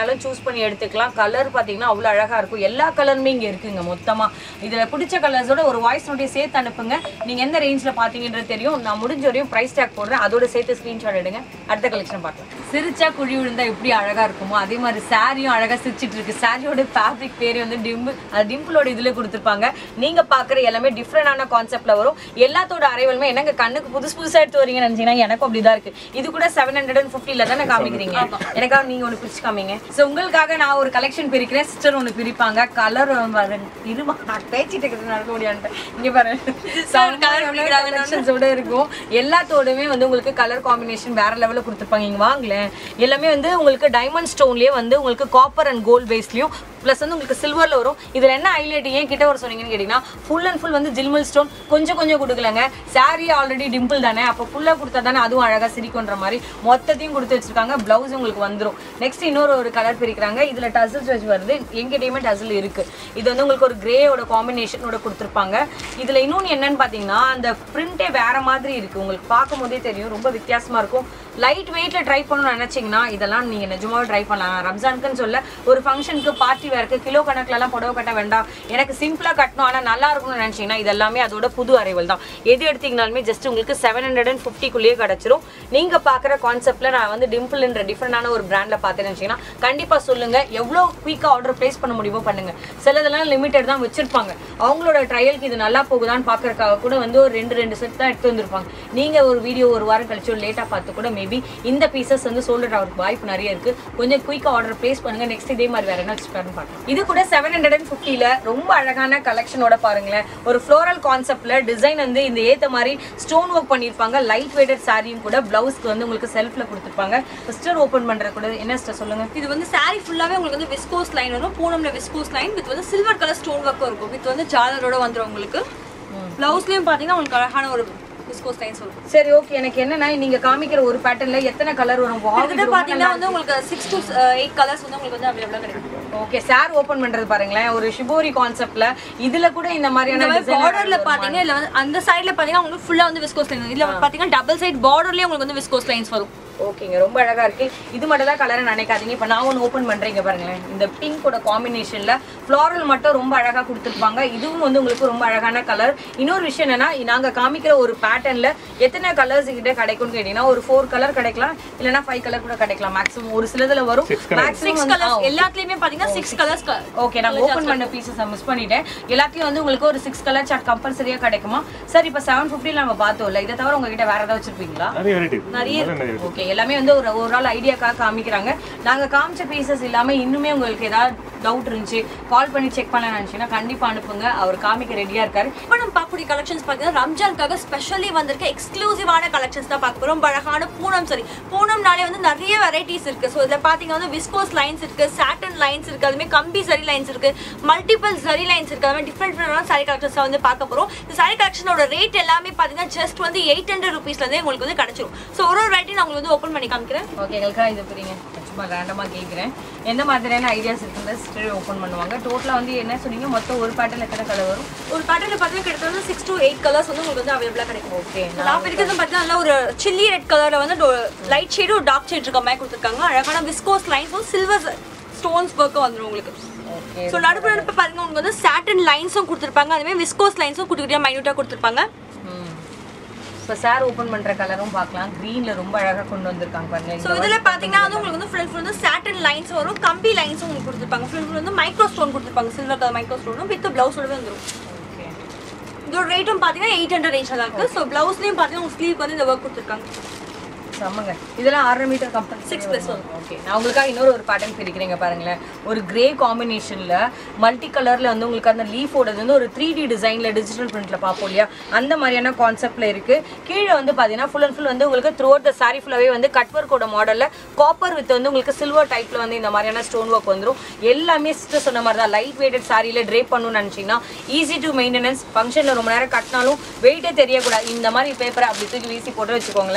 வேணாலும் சூஸ் பண்ணி எடுத்துக்கலாம் கலர் பார்த்தீங்கன்னா அவ்வளோ அழகாக இருக்கும் எல்லா கலருமே இங்கே இருக்குங்க மொத்தமாக இதில் பிடிச்ச கலர்ஸோட ஒரு வாய்ஸ் நோட்டை சேர்த்து அனுப்புங்க நீங்கள் எந்த ரேஞ்சில் பார்த்தீங்கன்றது தெரியும் நான் முடிஞ்ச வரையும் ப்ரைஸ் டேக் போடுறேன் அதோட சேர்த்து ஸ்க்ரீன்ஷாட் எடுங்க அடுத்த கலெக்ஷன் பார்க்கலாம் சிரிச்சா குழி விழுந்தா எப்படி அழகாக இருக்குமோ அதே மாதிரி சாரியும் அழகாக சிரிச்சிட்டு இருக்கு சாரியோட ஃபேப்ரிக் பேரே வந்து டிம்பிள் அது டிம்பிளோட இதில் கொடுத்துருப்பாங்க நீங்கள் பார்க்குற எல்லாமே டிஃப்ரெண்டான கான்செப்டில் வரும் எல்லாத்தோட அரைவலுமே என்னங்க கண்ணுக்கு புதுசு புதுசாக எடுத்து வரீங்கன்னு நினச்சிங்கன்னா எனக்கும் அப்படி தான் இருக்கு இது கூட செவன் ஹண்ட்ரட் அண்ட் ஃபிஃப்டியில் தானே காமிக்கிறீங்க எனக்காக நீங்கள் ஒன்று பிரிச்சு காமிங்க ஸோ உங்களுக்காக நான் ஒரு கலெக்ஷன் பிரிக்கிறேன் சிஸ்டர் ஒன்று பிரிப்பாங்க கலர் இருமா நான் பேச்சிட்டு இருக்கிறது நடக்க முடியான்ட்டு இங்கே பாரு கலெக்ஷன்ஸோட இருக்கும் எல்லாத்தோடமே வந்து உங்களுக்கு கலர் காம்பினேஷன் வேற லெவலில் கொடுத்துருப்பாங்க இங்கே வாங்கலேன் எல்லாமே வந்து உங்களுக்கு டைமண்ட் ஸ்டோன்லேயே வந்து உங்களுக்கு காப்பர் அண்ட் கோல்ட் பேஸ்லையும் ப்ளஸ் வந்து உங்களுக்கு சில்வரில் வரும் இதில் என்ன ஹைலைட் ஏன் கிட்ட வர சொன்னீங்கன்னு கேட்டிங்கன்னா ஃபுல் அண்ட் ஃபுல் வந்து ஜில்மல் ஸ்டோன் கொஞ்சம் கொஞ்சம் கொடுக்கலங்க சாரி ஆல்ரெடி டிம்பிள் தானே அப்போ ஃபுல்லாக கொடுத்தா தானே அதுவும் அழகாக சிரிக்குன்ற மாதிரி மொத்தத்தையும் கொடுத்து வச்சிருக்காங்க ப்ளவுஸ் உங்களுக்கு வந்துடும் நெக்ஸ்ட் இன்னொரு ஒரு கலர் பிரிக்கிறாங்க இதில் டசில்ஸ் வச்சு வருது எங்கிட்டயுமே டசில் இருக்கு இது வந்து உங்களுக்கு ஒரு கிரேயோட காம்பினேஷனோட கொடுத்துருப்பாங்க இதில் இன்னொன்று என்னன்னு பார்த்தீங்கன்னா அந்த பிரிண்டே வேற மாதிரி இருக்கு உங்களுக்கு பார்க்கும் போதே தெரியும் ரொம்ப வித்தியாசமா இருக்கும் லைட் வெயிட்ல ட்ரை பண்ணணும்னு நினைச்சீங்கன்னா இதெல்லாம் நீங்க நிஜமாவே ட்ரை பண்ணலாம் நான் ரம்ஜானுக்குன்னு சொல்ல ஒரு ஃபங்க்ஷனுக்கு பார்ட்டி வேருக்கு கிலோ கணக்குலலாம் புடவை கட்ட வேண்டாம் எனக்கு சிம்பிளா கட்டணும் ஆனா நல்லா இருக்கணும்னு நினைச்சீங்கன்னா இதெல்லாமே அதோட புது அரைவல் தான் எது எடுத்தீங்கனாலுமே ஜஸ்ட் உங்களுக்கு செவன் ஹண்ட்ரட் அண்ட் ஃபிஃப்டிக்குள்ளேயே கிடச்சிரும் நீங்க பார்க்குற கான்செப்ட்ல நான் வந்து டிம்பிள்ன்ற டிஃப்ரெண்டான ஒரு பிராண்ட்ல பார்த்தேன்னு வச்சீங்கன்னா கண்டிப்பா சொல்லுங்க எவ்வளோ குயிக்காக ஆர்டர் ப்ளேஸ் பண்ண முடியுமோ பண்ணுங்க சிலதெல்லாம் லிமிட்டட் தான் வச்சிருப்பாங்க அவங்களோட ட்ரையலுக்கு இது நல்லா போகுதான்னு பார்க்கறதுக்காக கூட வந்து ஒரு ரெண்டு ரெண்டு செட் தான் எடுத்து வந்திருப்பாங்க நீங்க ஒரு வீடியோ ஒரு வாரம் கழிச்சு ஒரு லேட்டாக பார்த்து கூட மேபி இந்த பீசஸ் வந்து சோல்டர் ஆகிறதுக்கு வாய்ப்பு நிறைய இருக்கு கொஞ்சம் குயிக்காக ஆர்டர் ப்ளேஸ் பண்ணுங்க நெக்ஸ்ட் இதே மாதிரி வேற என்ன வச்சுக்காருன்னு பார்க்கலாம் இது கூட செவன் ஹண்ட்ரட் அண்ட் ஃபிஃப்டியில் ரொம்ப அழகான கலெக்ஷனோட பாருங்களேன் ஒரு ஃப்ளோரல் கான்செப்ட்ல டிசைன் வந்து இந்த ஏத்த மாதிரி ஸ்டோன் ஒர்க் பண்ணியிருப்பாங்க லைட் வெயிட்டட் சாரியும் கூட பிளவுஸ்க்கு வந்து உங்களுக்கு செல்ஃப்ல கொடுத்துருப்பாங்க சிஸ்டர் ஓப்பன் பண்ற கூட என்ன சிஸ்டர் சொல்லுங்க இது வந்து saree ஃபுல்லாவே உங்களுக்கு வந்து விஸ்கோஸ் லைன் வரும் பூனம்ல விஸ்கோஸ் லைன் வித் வந்து சில்வர் கலர் ஸ்டோன் ஒர்க்கும் இருக்கும் வித் வந்து ஜாலரோட வந்துரும் உங்களுக்கு பிளவுஸ்லயும் பாத்தீங்கன்னா உங்களுக்கு அழகான ஒரு விஸ்கோஸ் லைன்ஸ் வரும் சரி ஓகே எனக்கு என்னன்னா நீங்க காமிக்கிற ஒரு பேட்டர்ன்ல எத்தனை கலர் வரும் Wow, இது கிட்டத்தட்ட ரொம்ப பாத்தீங்கன்னா வந்து உங்களுக்கு சிக்ஸ் டு எயிட் கலர்ஸ் வந்து உங்களுக்கு வந்து அவைலபிளா கிடைக்கும் ஓகே சார் ஓபன் பண்றது பாருங்களேன் ஒரு ஷிபோரி கான்செப்ட்ல இதுல கூட இந்த இந்த மாதிரியான மாதிரி design பார்டர்ல பாத்தீங்க இல்ல வந்து அந்த சைடுல பாத்தீங்கன்னா உங்களுக்கு ஃபுல்லா வந்து விஸ்கோஸ் லைன் இல்ல பாத்தீங்கன்னா டபுள் சைடு பார்டர்லயே உங்களுக்கு வந்து விஸ்கோஸ் லைன்ஸ் வரும் ஓகேங்க ரொம்ப அழகா இருக்கு இது மட்டும் தான் கலர் நினைக்காதீங்க இப்போ நான் ஒன்று ஓப்பன் பண்றீங்க பாருங்களேன் இந்த பிங்கோட காம்பினேஷன்ல ஃப்ளாரல் மட்டும் ரொம்ப அழகா கொடுத்துருப்பாங்க இதுவும் வந்து உங்களுக்கு ரொம்ப அழகான கலர் இன்னொரு விஷயம் என்னன்னா நாங்க காமிக்கிற ஒரு பேட்டர்ன்ல எத்தனை கலர்ஸ் கிட்ட கிடைக்கும்னு கேட்டீங்கன்னா ஒரு ஃபோர் கலர் கிடைக்கலாம் இல்லைன்னா ஃபைவ் கலர் கூட கிடைக்கலாம் மேக்ஸிமம் ஒரு சிலதுல வரும் சிக்ஸ் மேக்ஸிமம் கலர்ஸ் எல்லாத்துலயுமே பாத்தீங்கன்னா சிக்ஸ் கலர்ஸ் ஓகே நான் ஓப்பன் பண்ண பீசஸ் மிஸ் பண்ணிட்டேன் எல்லாத்தையும் வந்து உங்களுக்கு ஒரு சிக்ஸ் கலர் சார்ட் கம்பல்சரியா கிடைக்குமா சார் இப்போ செவன் ஃபிஃப்டியில் நம்ம பார்த்தோம்ல இதை தவிர உங்ககிட்ட வேற ஏதாவது வச்சிருப்பீங்களா நிறைய வெரைட்டி நிறைய ஓகே எல்லாமே வந்து ஒரு ஒரு ஆள் ஐடியாக்காக காமிக்கிறாங்க நாங்க காமிச்ச பீசஸ் இல்லாம இன்னுமே உங்களுக்கு ஏதாவது டவுட் இருந்துச்சு கால் பண்ணி செக் பண்ண நினைச்சீங்கன்னா கண்டிப்பா அனுப்புங்க அவர் காமிக்க ரெடியா இருக்காரு இப்போ நம்ம பார்க்கக்கூடிய கலெக்ஷன்ஸ் பார்த்தீங்கன்னா ரம்ஜானுக்காக ஸ்பெஷலி வந்திருக்க எக்ஸ்க்ளூசிவான கலெக்ஷன்ஸ் தான் பார்க்க போகிறோம் ரொம்ப அழகான பூனம் சரி பூனம்னாலே வந்து நிறைய வெரைட்டிஸ் இருக்கு ஸோ இதில் பார்த்தீங்கன்னா வந்து விஸ்கோஸ் லைன்ஸ் இருக்கு சாட்டன் லைன்ஸ் இருக்கு அதுமாதிரி கம்பி சரி லைன்ஸ் இருக்கு மல்டிபிள் சரி லைன்ஸ் இருக்கு அதுமாதிரி டிஃப்ரெண்ட் டிஃப்ரெண்டான சாரி கலெக்ஷன்ஸ் வந்து பார்க்க போகிறோம் இந்த சாரி கலெக்ஷனோட ரேட் எல்லாமே பார்த்தீங்கன்னா ஜஸ்ட் வந்து எயிட் ஹண்ட்ரட் ருபீஸ்லேருந்தே உங்களுக்கு வந்து கிடைச்சிரும் ஸோ ஒரு ஒரு வெரைட்டி நான் உங்களுக்கு வந்து ஓப்பன் பண்ணி காமிக்கிறேன் ஓகே எங்களுக்கா இது புரியுங்க சும்மா ரேண்டமா கேட்குறேன் எந்த மாதிரியான ஐடியாஸ் இருக்குன்னு ஸ்டே ஓப்பன் பண்ணுவாங்க டோட்டலா வந்து என்ன சொன்னீங்க மொத்தம் ஒரு பேட்டர்ல எத்தனை கலர் வரும் ஒரு பேட்டர்ல பார்த்தீங்கன்னா கிட்டத்தட்ட வந்து சிக்ஸ் டு எயிட் கலர்ஸ் வந்து உங்களுக்கு வந்து அவைலபிளாக கிடைக்கும் ஓகே நான் பிடிக்கிறது பார்த்தீங்கன்னா நல்லா ஒரு சில்லி ரெட் கலர்ல வந்து லைட் ஷேடு ஒரு டார்க் ஷேட் இருக்க மாதிரி கொடுத்துருக்காங்க அழகான விஸ்கோஸ் லைன்ஸும் சில்வர் ஸ்டோன்ஸ் ஒர்க்கும் வந்துடும் உங்களுக்கு ஓகே ஸோ நடுப்புற நடுப்பு பாருங்க உங்களுக்கு வந்து சாட்டன் லைன்ஸும் கொடுத்துருப்பாங்க அதுவே விஸ்கோஸ் லைன்ஸும் குட்டி குட்டியாக மைனூட்டாக கொடுத்துருப்பாங்க இப்போ சார் ஓப்பன் பண்ற கலரும் பார்க்கலாம் க்ரீன்ல ரொம்ப அழகா கொண்டு வந்திருக்காங்க பாருங்க ஸோ இதில் பார்த்தீங்கன்னா வந்து உங்களுக்கு வந்து ஃபுல் ஃபுல் வந்து சாட்டன் லைன்ஸ் வரும் கம்பி லைன்ஸும் உங்களுக்கு கொடுத்துருப்பாங்க ஃபுல் ஃபுல் வந்து மைக்ரோ ஸ்டோன் கொடுத்துருப்பாங்க சில்வர் கலர் மைக்ரோ ஸ்டோனும் வித் ப்ளவுஸோடவே வந்துடும் ஓகே இதோட ரேட்டும் பார்த்தீங்கன்னா எயிட் ஹண்ட்ரட் ரேஞ்சில் தான் இருக்குது ஸோ ப்ளவுஸ்லையும் பார்த்தீங்கன்னா உங்களுக்கு ஸ்லீவ் வந்து இந்த ஒர்க் கொடுத்துருக்காங்க செம்மங்க இதெல்லாம் ஆறரை மீட்டர் company Six plus one. Okay நான் உங்களுக்காக இன்னொரு ஒரு பேட்டர்ன் பிரிக்கிறீங்க பாருங்களேன் ஒரு கிரே காம்பினேஷன்ல மல்டி கலர்ல வந்து உங்களுக்கு அந்த லீஃபோடது வந்து ஒரு த்ரீ டி டிசைன்ல டிஜிட்டல் பிரிண்ட்ல பார்ப்போம் இல்லையா அந்த மாதிரியான கான்செப்ட்ல இருக்கு கீழே வந்து பாத்தீங்கன்னா ஃபுல் அண்ட் ஃபுல் வந்து உங்களுக்கு த்ரூ அவுட் த சாரி ஃபுல்லாவே வந்து கட் ஒர்க்கோட மாடல்ல காப்பர் வித் வந்து உங்களுக்கு சில்வர் டைப்ல வந்து இந்த மாதிரியான ஸ்டோன் ஒர்க் வந்துரும் எல்லாமே சிஸ்டர் சொன்ன மாதிரி தான் லைட் வெயிட்டட் சாரியில ட்ரேப் பண்ணணும்னு நினைச்சீங்கன்னா ஈஸி டு மெயின்டெனன்ஸ் ஃபங்க்ஷன்ல ரொம்ப நேரம் கட்டினாலும் வெயிட்டே தெரியக்கூடாது இந்த மாதிரி பேப்பரை அப்படி தூக்கி வீசி போட்டு வச்சுக்கோங்களேன்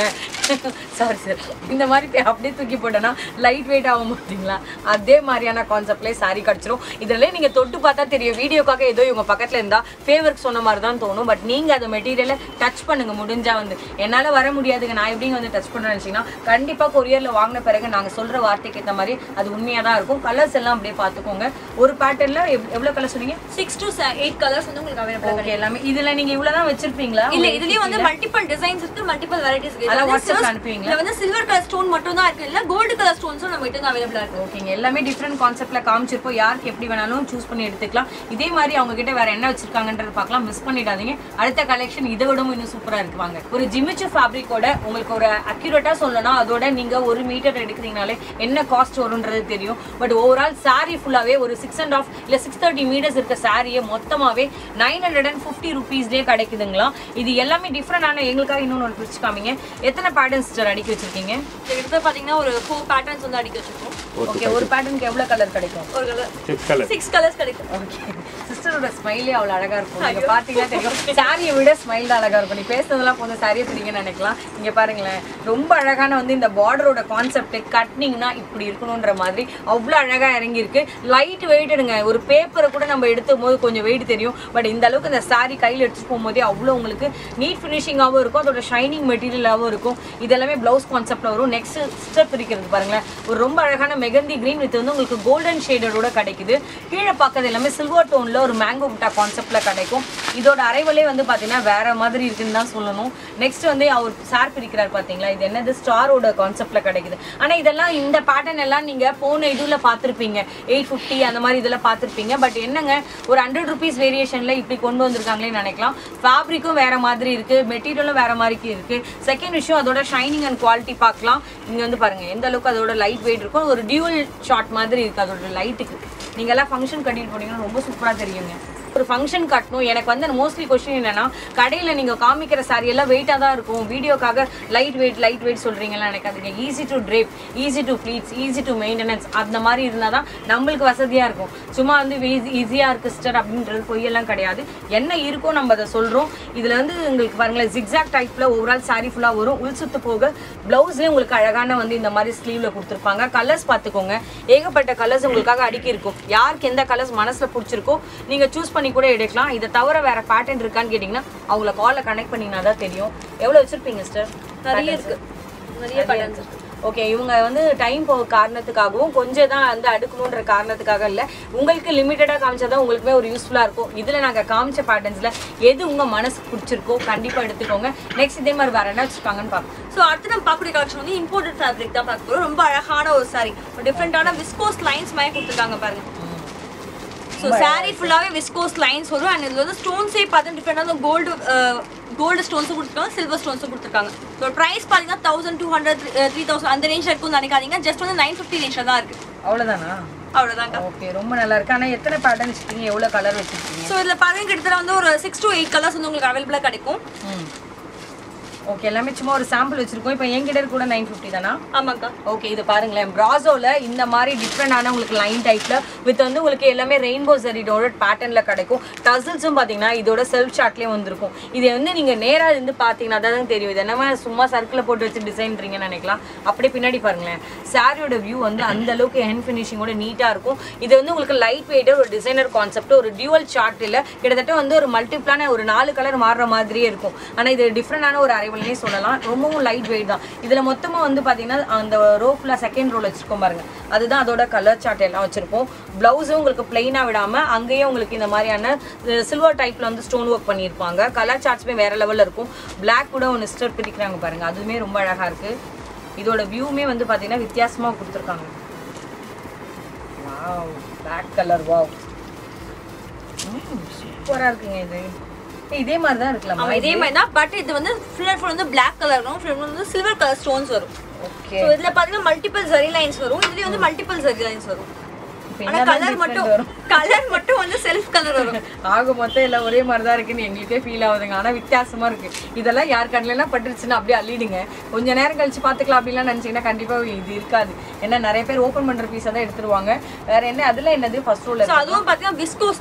சாரி சார் இந்த மாதிரி பே- அப்படியே தூக்கி போட்டோன்னா லைட் வெயிட் ஆக மாட்டீங்களா அதே மாதிரியான கான்செப்ட்லேயே saree கிடச்சிரும் இதில் நீங்கள் தொட்டு பார்த்தா தெரியும் வீடியோக்காக ஏதோ இவங்க பக்கத்தில் இருந்தால் ஃபேவருக்கு சொன்ன மாதிரி தான் தோணும் பட் நீங்கள் அந்த மெட்டீரியலை டச் பண்ணுங்க முடிஞ்சா வந்து என்னால் வர முடியாதுங்க நான் எப்படிங்க வந்து டச் பண்ணுறேன்னு நினச்சிங்கன்னா கண்டிப்பாக கொரியரில் வாங்கின பிறகு நாங்கள் சொல்கிற வார்த்தைக்கு ஏற்ற மாதிரி அது உண்மையாக தான் இருக்கும் கலர்ஸ் எல்லாம் அப்படியே பார்த்துக்கோங்க ஒரு பேட்டர்னில் எவ்வளோ கலர் சொன்னீங்க சிக்ஸ் டு எயிட் கலர்ஸ் வந்து உங்களுக்கு அவைலபிள் ஓகே எல்லாமே இதில் நீங்கள் இவ்வளோ தான் வச்சிருப்பீங்களா இல்ல இதுலயும் வந்து மல்டிபிள் டிசைன்ஸ் இருக்கு மல்டிபிள் வெரைட்டிஸ் இருக்கு அதெல்லாம் இதுல WhatsApp ல வந்து அனுப்புவீங்களா? இதுல வந்து சில்வர் கலர் ஸ்டோன் மட்டும் தான் இருக்கு இல்ல கோல்டு கலர் ஸ்டோன்ஸும் நம்ம கிட்ட அவைலபிளா இருக்கு ஓகேங்க எல்லாமே டிஃப்ரெண்ட் கான்செப்ட்ல காமிச்சிருப்போம் யாருக்கு எப்படி வேணாலும் சூஸ் பண்ணி எடுத்துக்கலாம் இதே மாதிரி அவங்க கிட்ட வேற என்ன வச்சிருக்காங்கன்றது பார்க்கலாம் மிஸ் பண்ணிடாதீங்க அடுத்த கலெக்ஷன் இதை விடவும் இன்னும் சூப்பரா இருக்குவாங்க ஒரு ஜிமிச்சு ஃபேப்ரிக்கோட உங்களுக்கு ஒரு அக்யூரேட்டா சொல்லணும் அதோட நீங்க ஒரு மீட்டர் எடுக்கிறீங்கனாலே என்ன காஸ்ட் வரும்ன்றது தெரியும் பட் ஓவரால் saree ஃபுல்லாவே ஒரு சிக்ஸ் அண்ட் ஆஃப் இல்ல சிக்ஸ் தேர்ட்டி மீட்டர்ஸ் இருக்க சாரியை மொத்தமாவே நைன் ஹண்ட்ரட் அண்ட் ஃபிஃப்டி ருபீஸ்லேயே கிடைக்குதுங்களா இது எல்லாமே டிஃப்ரெண்டான எங்களுக்காக இன்னொன்று ஒரு பிரிச்சு காமிங்க எத்தனை பேட்டர்ன் சிஸ்டர் அடிக்க வச்சிருக்கீங்க இதுல பாத்தீங்கன்னா ஒரு ஃபோர் பேட்டர்ன்ஸ் வந்து அடிக்க வச்சிருக்கோம் ஓகே ஒரு பேட்டர்னுக்கு எவ்வளவு கலர் கிடைக்கும் ஒரு colour six colour six colours கிடைக்கும் ஓகே சிஸ்டரோட ஸ்மைலே அவ்வளோ அழகா இருக்கும் நீங்க பார்த்தீங்கன்னா தெரியும் சாரியை விட ஸ்மைல் தான் அழகா இருக்கும் நீ பேசுனதெல்லாம் போதும் சாரியை பிடிங்கன்னு நினைக்கலாம் இங்க பாருங்களேன் ரொம்ப அழகான வந்து இந்த பார்டரோட கான்செப்ட் கட்னிங்னா இப்படி இருக்கணுன்ற மாதிரி அவ்வளோ அழகா இறங்கியிருக்கு லைட் வெயிட்டுடுங்க ஒரு பேப்பரை கூட நம்ம எடுத்தும் போது கொஞ்சம் வெயிட் தெரியும் பட் இந்த அளவுக்கு இந்த சாரி கையில் எடுத்துட்டு போகும்போதே அவ்வளோ உங்களுக்கு நீட் ஃபினிஷிங்காகவும் இருக்கும் அதோட ஷைனிங் மெட்டீரியலாகவும் இருக்கும் இது எல்லாமே ப்ளவுஸ் கான்செப்ட்ல வரும் நெக்ஸ்ட் ஸ்டெப் இருக்கிறது பாருங்களேன் ஒரு ரொம்ப அழகான மெகந்தி கிரீன் வித் வந்து உங்களுக்கு கோல்டன் ஷேடரோட கிடைக்குது கீழே பார்க்கறது எல்லாமே சில்வர் டோன்ல ஒரு மேங்கோ புட்டா கான்செப்ட்ல கிடைக்கும் இதோட அரைவலே வந்து பாத்தீங்கன்னா வேற மாதிரி இருக்குன்னு தான் சொல்லணும் நெக்ஸ்ட் வந்து அவர் சார் பிரிக்கிறார் பாத்தீங்களா இது என்னது ஸ்டாரோட கான்செப்ட்ல கிடைக்குது ஆனா இதெல்லாம் இந்த பேட்டர்ன் எல்லாம் நீங்க போன இதுல பார்த்திருப்பீங்க எயிட் ஃபிஃப்டி அந்த மாதிரி இதெல்லாம் பார்த்திருப்பீங்க பட் என்னங்க ஒரு ஹண்ட்ரட் ருபீஸ் வேரியேஷன்ல இப்படி கொண்டு வந்திருக்காங்களே நினைக்கலாம் ஃபேப்ரிக்கும் வேற மாதிரி இருக்கு மெட்டீரியலும் வேற மாதிரி இருக்கு செகண்ட் விஷயம் அதோட ஷைனிங் அண்ட் குவாலிட்டி பார்க்கலாம் இங்க வந்து பாருங்க எந்த அளவுக்கு அதோட லைட் வெயிட் இருக்கும் ஒரு டியூவல் ஷாட் மாதிரி இருக்கு அதோட லைட்டுக்கு நீங்க எல்லாம் ஃபங்க்ஷன் கட்டிட்டு போனீங்கன்னா ரொம்ப சூப்பரா தெரியுங்க ஒரு ஃபங்க்ஷன் கட்டணும் எனக்கு வந்து மோஸ்ட்லி கொஸ்டின் என்னன்னா கடையில் நீங்கள் காமிக்கிற saree எல்லாம் வெயிட்டாக தான் இருக்கும் வீடியோக்காக லைட் வெயிட் லைட் வெயிட் சொல்கிறீங்களா எனக்கு அதுங்க easy to drape easy to pleats easy to maintenance அந்த மாதிரி இருந்தால் தான் நம்மளுக்கு வசதியாக இருக்கும் சும்மா வந்து ஈஸியாக இருக்கு சிஸ்டர் அப்படின்றது பொய்யெல்லாம் கிடையாது என்ன இருக்கோ நம்ம அதை சொல்கிறோம் இதில் வந்து உங்களுக்கு பாருங்களேன் ஜிக்ஸாக் டைப்பில் ஓவரால் saree ஃபுல்லாக வரும் உள் சுத்து போக ப்ளவுஸ்லேயே உங்களுக்கு அழகான வந்து இந்த மாதிரி ஸ்லீவில் கொடுத்துருப்பாங்க கலர்ஸ் பார்த்துக்கோங்க ஏகப்பட்ட கலர்ஸ் உங்களுக்காக அடுக்கி இருக்கும் யாருக்கு எந்த கலர்ஸ் மனசில் பிடிச்சிருக்கோ நீங்கள் சூஸ் பண்ணி கூட எடுக்கலாம் இதை தவிர வேற பேட்டர்ன் இருக்கான்னு கேட்டிங்கன்னா அவங்கள காலில் கனெக்ட் பண்ணிங்கன்னா தான் தெரியும் எவ்வளோ வச்சிருப்பீங்க சிஸ்டர் நிறைய இருக்கு நிறைய பேட்டர்ன்ஸ் இருக்கு ஓகே இவங்க வந்து டைம் போக காரணத்துக்காகவும் கொஞ்சம் தான் வந்து அடுக்கணுன்ற காரணத்துக்காக இல்லை உங்களுக்கு லிமிட்டடாக காமிச்சா தான் உங்களுக்குமே ஒரு யூஸ்ஃபுல்லாக இருக்கும் இதில் நாங்கள் காமிச்ச பேட்டர்ன்ஸில் எது உங்கள் மனசுக்கு பிடிச்சிருக்கோ கண்டிப்பாக எடுத்துக்கோங்க நெக்ஸ்ட் இதே மாதிரி வேறு என்ன வச்சுருக்காங்கன்னு பார்ப்போம் ஸோ அடுத்து நம்ம பார்க்கக்கூடிய கலெக்ஷன் வந்து இம்போர்ட்டட் ஃபேப்ரிக் தான் பார்க்க போகிறோம் ரொம்ப அழகான ஒரு saree ஒரு டிஃப்ரெண்டான விஸ்கோஸ் லைன்ஸ் மாதிரி கொடுத்துருக்காங்க பாருங்க ஸோ saree ஃபுல்லாகவே விஸ்கோஸ் லைன்ஸ் வரும் அண்ட் இதில் வந்து ஸ்டோன்ஸே பார்த்து டிஃப்ரெண்டான கோல்டு கோல்டு ஸ்டோன்ஸும் கொடுத்துருக்காங்க சில்வர் ஸ்டோன்ஸும் கொடுத்துருக்காங்க இதோட ப்ரைஸ் பார்த்தீங்கன்னா thousand two hundred three thousand அந்த ரேஞ்சில் இருக்கும்னு நினைக்காதீங்க ஜஸ்ட் வந்து நைன் ஃபிஃப்டி ரேஞ்சில் தான் இருக்குது அவ்வளோதானா அவ்வளோதாங்க ஓகே ரொம்ப நல்லா இருக்கு ஆனால் எத்தனை பேட்டர்ன் வச்சுருக்கீங்க எவ்வளோ கலர் வச்சுருக்கீங்க ஸோ இதில் பாருங்க கிட்டத்தட்ட வந்து ஒரு சிக்ஸ் டு எயிட் கலர்ஸ் வந்து உங்களுக்கு அவைலபிளாக கிடைக்கும் ம் ஓகே எல்லாமே சும்மா ஒரு சாம்பிள் வச்சிருக்கோம் இப்போ என்கிட்ட கூட நைன் ஃபிஃப்டி தானா ஆமாக்கா ஓகே இது பாருங்களேன் ப்ராசோல இந்த மாதிரி டிஃப்ரெண்டான உங்களுக்கு லைன் டைப்ல வித் வந்து உங்களுக்கு எல்லாமே ரெயின்போ ஜெரிடோட பேட்டர்ன்ல கிடைக்கும் டசல்ஸும் பாத்தீங்கன்னா இதோட செல்ஃப் சார்ட்லயே வந்திருக்கும் இது வந்து நீங்க நேரா இருந்து பாத்தீங்கன்னா தான் தெரியும் இது என்னமா சும்மா சர்க்கிள் போட்டு வச்சு டிசைன்றீங்கன்னு நினைக்கலாம் அப்படியே பின்னாடி பாருங்களேன் சாரியோட வியூ வந்து அந்த அளவுக்கு ஹெண்ட் ஃபினிஷிங்கோட நீட்டா இருக்கும் இது வந்து உங்களுக்கு லைட் வெயிட் ஒரு டிசைனர் கான்செப்ட் ஒரு டியூவல் சார்ட் இல்ல கிட்டத்தட்ட வந்து ஒரு மல்டிப்ளான ஒரு நாலு கலர் மாறுற மாதிரியே இருக்கும் ஆனா இது டிஃப்ரெண்டான ஒரு அரைவல்னே சொல்லலாம் ரொம்பவும் லைட் வெயிட் தான் இதுல மொத்தமா வந்து பாத்தீங்கன்னா அந்த ரோ ஃபுல்லா செகண்ட் ரோல வச்சிருக்கோம் பாருங்க அதுதான் அதோட கலர் சார்ட் எல்லாம் வச்சிருப்போம் பிளவுஸும் உங்களுக்கு பிளைனா விடாம அங்கேயும் உங்களுக்கு இந்த மாதிரியான சில்வர் டைப்ல வந்து ஸ்டோன் ஒர்க் பண்ணியிருப்பாங்க கலர் சார்ட்ஸுமே வேற லெவல்ல இருக்கும் Black கூட ஒன்று ஸ்டர் பிரிக்கிறாங்க பாருங்க அதுவுமே ரொம்ப அழகா இருக்கு இதோட வியூமே வந்து பாத்தீங்கன்னா வித்தியாசமா கொடுத்துருக்காங்க வாவ் Black கலர் வாவ் சூப்பரா இருக்குங்க இது ஏய், இதே மாதிரி தான் இருக்கலாமா ஆமா இதே மாதிரி தான் பட் இது வந்து ஃபுல் அண்ட் ஃபுல் வந்து பிளாக் கலர் இருக்கும் ஃபுல் வந்து சில்வர் கலர் ஸ்டோன்ஸ் வரும் ஓகே ஸோ இதுல பாத்தீங்கன்னா மல்டிபிள் ஜரி லைன்ஸ் வரும் இதுலயும் வந்து மல்டிபிள் ஜரி லைன்ஸ் வரும் இப்போ ஆனா என்னதான் கலர் different மட்டும் வரும் கலர் மட்டும் வந்து செல்ஃப் கலர் வரும் ஆக மொத்தம் எல்லாம் ஒரே மாதிரி தான் இருக்குன்னு எங்களுக்கே ஃபீல் ஆகுதுங்க ஆனா வித்தியாசமா இருக்கு இதெல்லாம் யார் கண்ணிலாம் பட்டுருச்சுன்னா அப்படியே அள்ளிடுங்க கொஞ்ச நேரம் கழிச்சு பார்த்துக்கலாம் அப்படிலாம் நினைச்சீங்கன்னா கண்டிப்பா இது இருக்காது ஏன்னா நிறைய பேர் ஓப்பன் பண்ற பீஸை தான் எடுத்துருவாங்க வேற என்ன அதுல என்னது ஃபர்ஸ்ட் ரோல ஸோ அதுவும் பாத்தீங்கன்னா விஸ்கோஸ் லைன்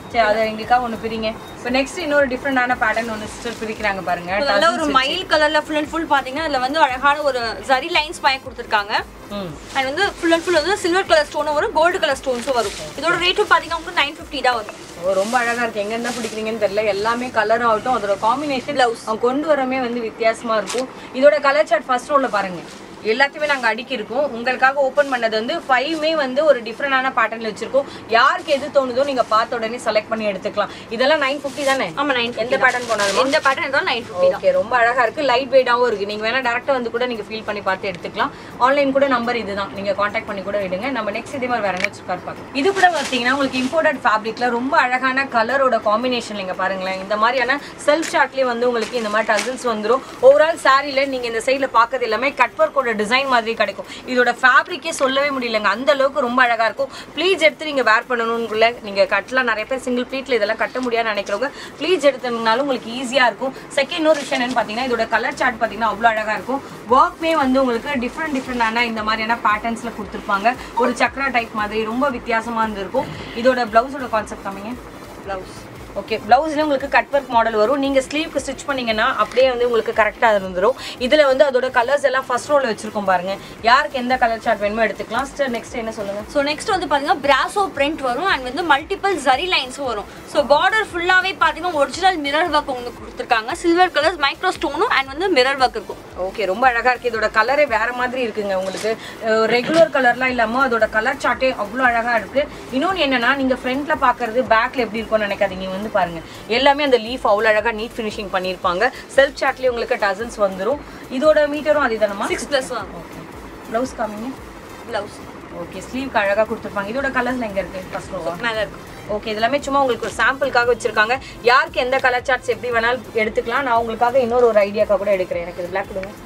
சரி அதை எங்களுக்காக ஒன்று பிரிங்க இப்போ நெக்ஸ்ட் இன்னொரு டிஃப்ரெண்டான பேட்டர்ன் ஒன்று சிஸ்டர் பிரிக்கிறாங்க பாருங்க So, நல்ல ஒரு மயில் கலர்ல ஃபுல் அண்ட் ஃபுல் பாத்தீங்கன்னா இதுல வந்து அழகான ஒரு ஜரி லைன்ஸ் பாய கொடுத்துருக்காங்க ம் அண்ட் வந்து ஃபுல் அண்ட் ஃபுல் வந்து சில்வர் கலர் ஸ்டோனும் வரும் கோல்டு கலர் ஸ்டோன்ஸும் வரும் இதோட ரேட்டும் பாத்தீங்கன்னா உங்களுக்கு நைன் ஃபிஃப்டி தான் வரும் ஓ, ரொம்ப அழகா இருக்கு எங்க இருந்தா பிடிக்கிறீங்கன்னு தெரியல எல்லாமே கலர் ஆகட்டும் அதோட காம்பினேஷன் Blouse. அவங்க கொண்டு வரமே வந்து வித்தியாசமா இருக்கும் இதோட கலர் சார்ட் ஃபர்ஸ்ட் ரோல பாருங்க எல்லாத்தையுமே நாங்க அடுக்கி இருக்கோம் உங்களுக்காக ஓபன் பண்ணது வந்து ஃபைவ்மே வந்து ஒரு டிஃப்ரெண்டான பேட்டர்ன்ல வச்சிருக்கோம் யாருக்கு எது தோணுதோ நீங்க பார்த்த உடனே செலக்ட் பண்ணி எடுத்துக்கலாம் இதெல்லாம் நைன் ஃபிஃப்டி தானே ஆமா நைன் எந்த பேட்டர்ன் போனாலும் எந்த பேட்டர்ன் இருந்தாலும் நைன் ஃபிஃப்டி தான் ஓகே ரொம்ப அழகா இருக்கு லைட் வெயிட்டாவும் இருக்கு நீங்க வேணா டேரக்டா வந்து கூட நீங்க ஃபீல் பண்ணி பார்த்து எடுத்துக்கலாம் ஆன்லைன் கூட நம்பர் இதுதான் நீங்க காண்டாக்ட் பண்ணி கூட விடுங்க நம்ம நெக்ஸ்ட் இதே மாதிரி வேற என்ன வச்சிருக்காரு பார்க்கலாம் இது கூட பார்த்தீங்கன்னா உங்களுக்கு இம்போர்ட்டட் ஃபேப்ரிக்ல ரொம்ப அழகான கலரோட காம்பினேஷன் நீங்க பாருங்களேன் இந்த மாதிரியான செல்ஃப் ஷார்ட்லயே வந்து உங்களுக்கு இந்த மாதிரி டசல்ஸ் வந்துரும் ஓவரால் சாரில நீங்க இந்த சைடுல பார்க்கறது எல்லாமே கட் ஒர்க்கோட டிசைன் மாதிரி கிடைக்கும் இதோட ஃபேப்ரிக்கே சொல்லவே முடியலங்க அந்த அளவுக்கு ரொம்ப அழகா இருக்கும் ப்ளீஸ் எடுத்து நீங்க வேர் பண்ணணும்னுக்குள்ள நீங்க கட்டலாம் நிறைய பேர் சிங்கிள் ப்ளீட்ல இதெல்லாம் கட்ட முடியாதுன்னு நினைக்கிறவங்க ப்ளீஸ் எடுத்தீங்கனாலும் உங்களுக்கு ஈஸியா இருக்கும் செகண்ட் இன்னொரு விஷயம் என்னன்னு பார்த்தீங்கன்னா இதோட கலர் சார்ட் பார்த்தீங்கன்னா அவ்வளோ அழகா இருக்கும் ஒர்க்மே வந்து உங்களுக்கு டிஃப்ரெண்ட் டிஃப்ரெண்டான இந்த மாதிரியான பேட்டர்ன்ஸ்ல கொடுத்துருப்பாங்க ஒரு சக்ரா டைப் மாதிரி ரொம்ப வித்தியாசமா இருந்திருக்கும் இதோட பிளவுஸோட கான்செப்ட் காமிங்க பிளவுஸ் ஓகே ப்ளவுஸ்ல உங்களுக்கு கட் ஒர்க் மாடல் வரும் நீங்க ஸ்லீவ்க்கு ஸ்டிச் பண்ணீங்கன்னா அப்படியே வந்து உங்களுக்கு கரெக்டா இருந்துரும் இதுல வந்து அதோட கலர்ஸ் எல்லாம் ஃபர்ஸ்ட் ரோல வச்சிருக்கோம் பாருங்க யாருக்கு எந்த கலர் சார்ட் வேணுமோ எடுத்துக்கலாம் சிஸ்டர் நெக்ஸ்ட் என்ன சொல்லுங்க ஸோ நெக்ஸ்ட் வந்து பார்த்தீங்கன்னா பிராசோ பிரிண்ட் வரும் அண்ட் வந்து மல்டிபிள் ஜரி லைன்ஸும் வரும் ஸோ பார்டர் ஃபுல்லாகவே பார்த்தீங்கன்னா ஒரிஜினல் மிரர் ஒர்க் உங்களுக்கு கொடுத்துருக்காங்க சில்வர் கலர்ஸ் மைக்ரோ ஸ்டோனும் அண்ட் வந்து மிரர் ஒர்க் இருக்கும் ஓகே ரொம்ப அழகா இருக்கு இதோட கலரே வேற மாதிரி இருக்குங்க உங்களுக்கு ரெகுலர் கலர்லாம் இல்லாம அதோட கலர் சார்ட்டே அவ்வளோ அழகா இருக்கு இன்னொன்று என்னன்னா நீங்க ஃப்ரண்ட்ல பாக்குறது பேக்ல எப்படி இருக்கும்னு நினைக்காதீங்க இங்க வந்து பாருங்க எல்லாமே அந்த லீஃப் அவ்வளோ அழகா நீட் ஃபினிஷிங் பண்ணியிருப்பாங்க செல்ஃப் சார்ட்லயே உங்களுக்கு டசல்ஸ் வந்துரும் இதோட மீட்டரும் அதேதானமா சிக்ஸ் ப்ளஸ் வாங்க ஓகே ப்ளவுஸ் காமிங்க ப்ளவுஸ் ஓகே ஸ்லீவ்க்கு அழகா கொடுத்துருப்பாங்க இதோட கலர்ஸ்ல எங்க இருக்கு ஃபர்ஸ்ட் ரோவா மேலே இருக்கும் ஓகே இதெல்லாமே சும்மா உங்களுக்கு ஒரு சாம்பிளுக்காக வச்சிருக்காங்க யாருக்கு எந்த கலர் சார்ட்ஸ் எப்படி வேணாலும் எடுத்துக்கலாம் நான் உங்களுக்காக இன்னொரு ஒரு ஐடியாக்காக கூட எடுக்கிறேன் எனக்கு இது பிளாக் கொடுங்க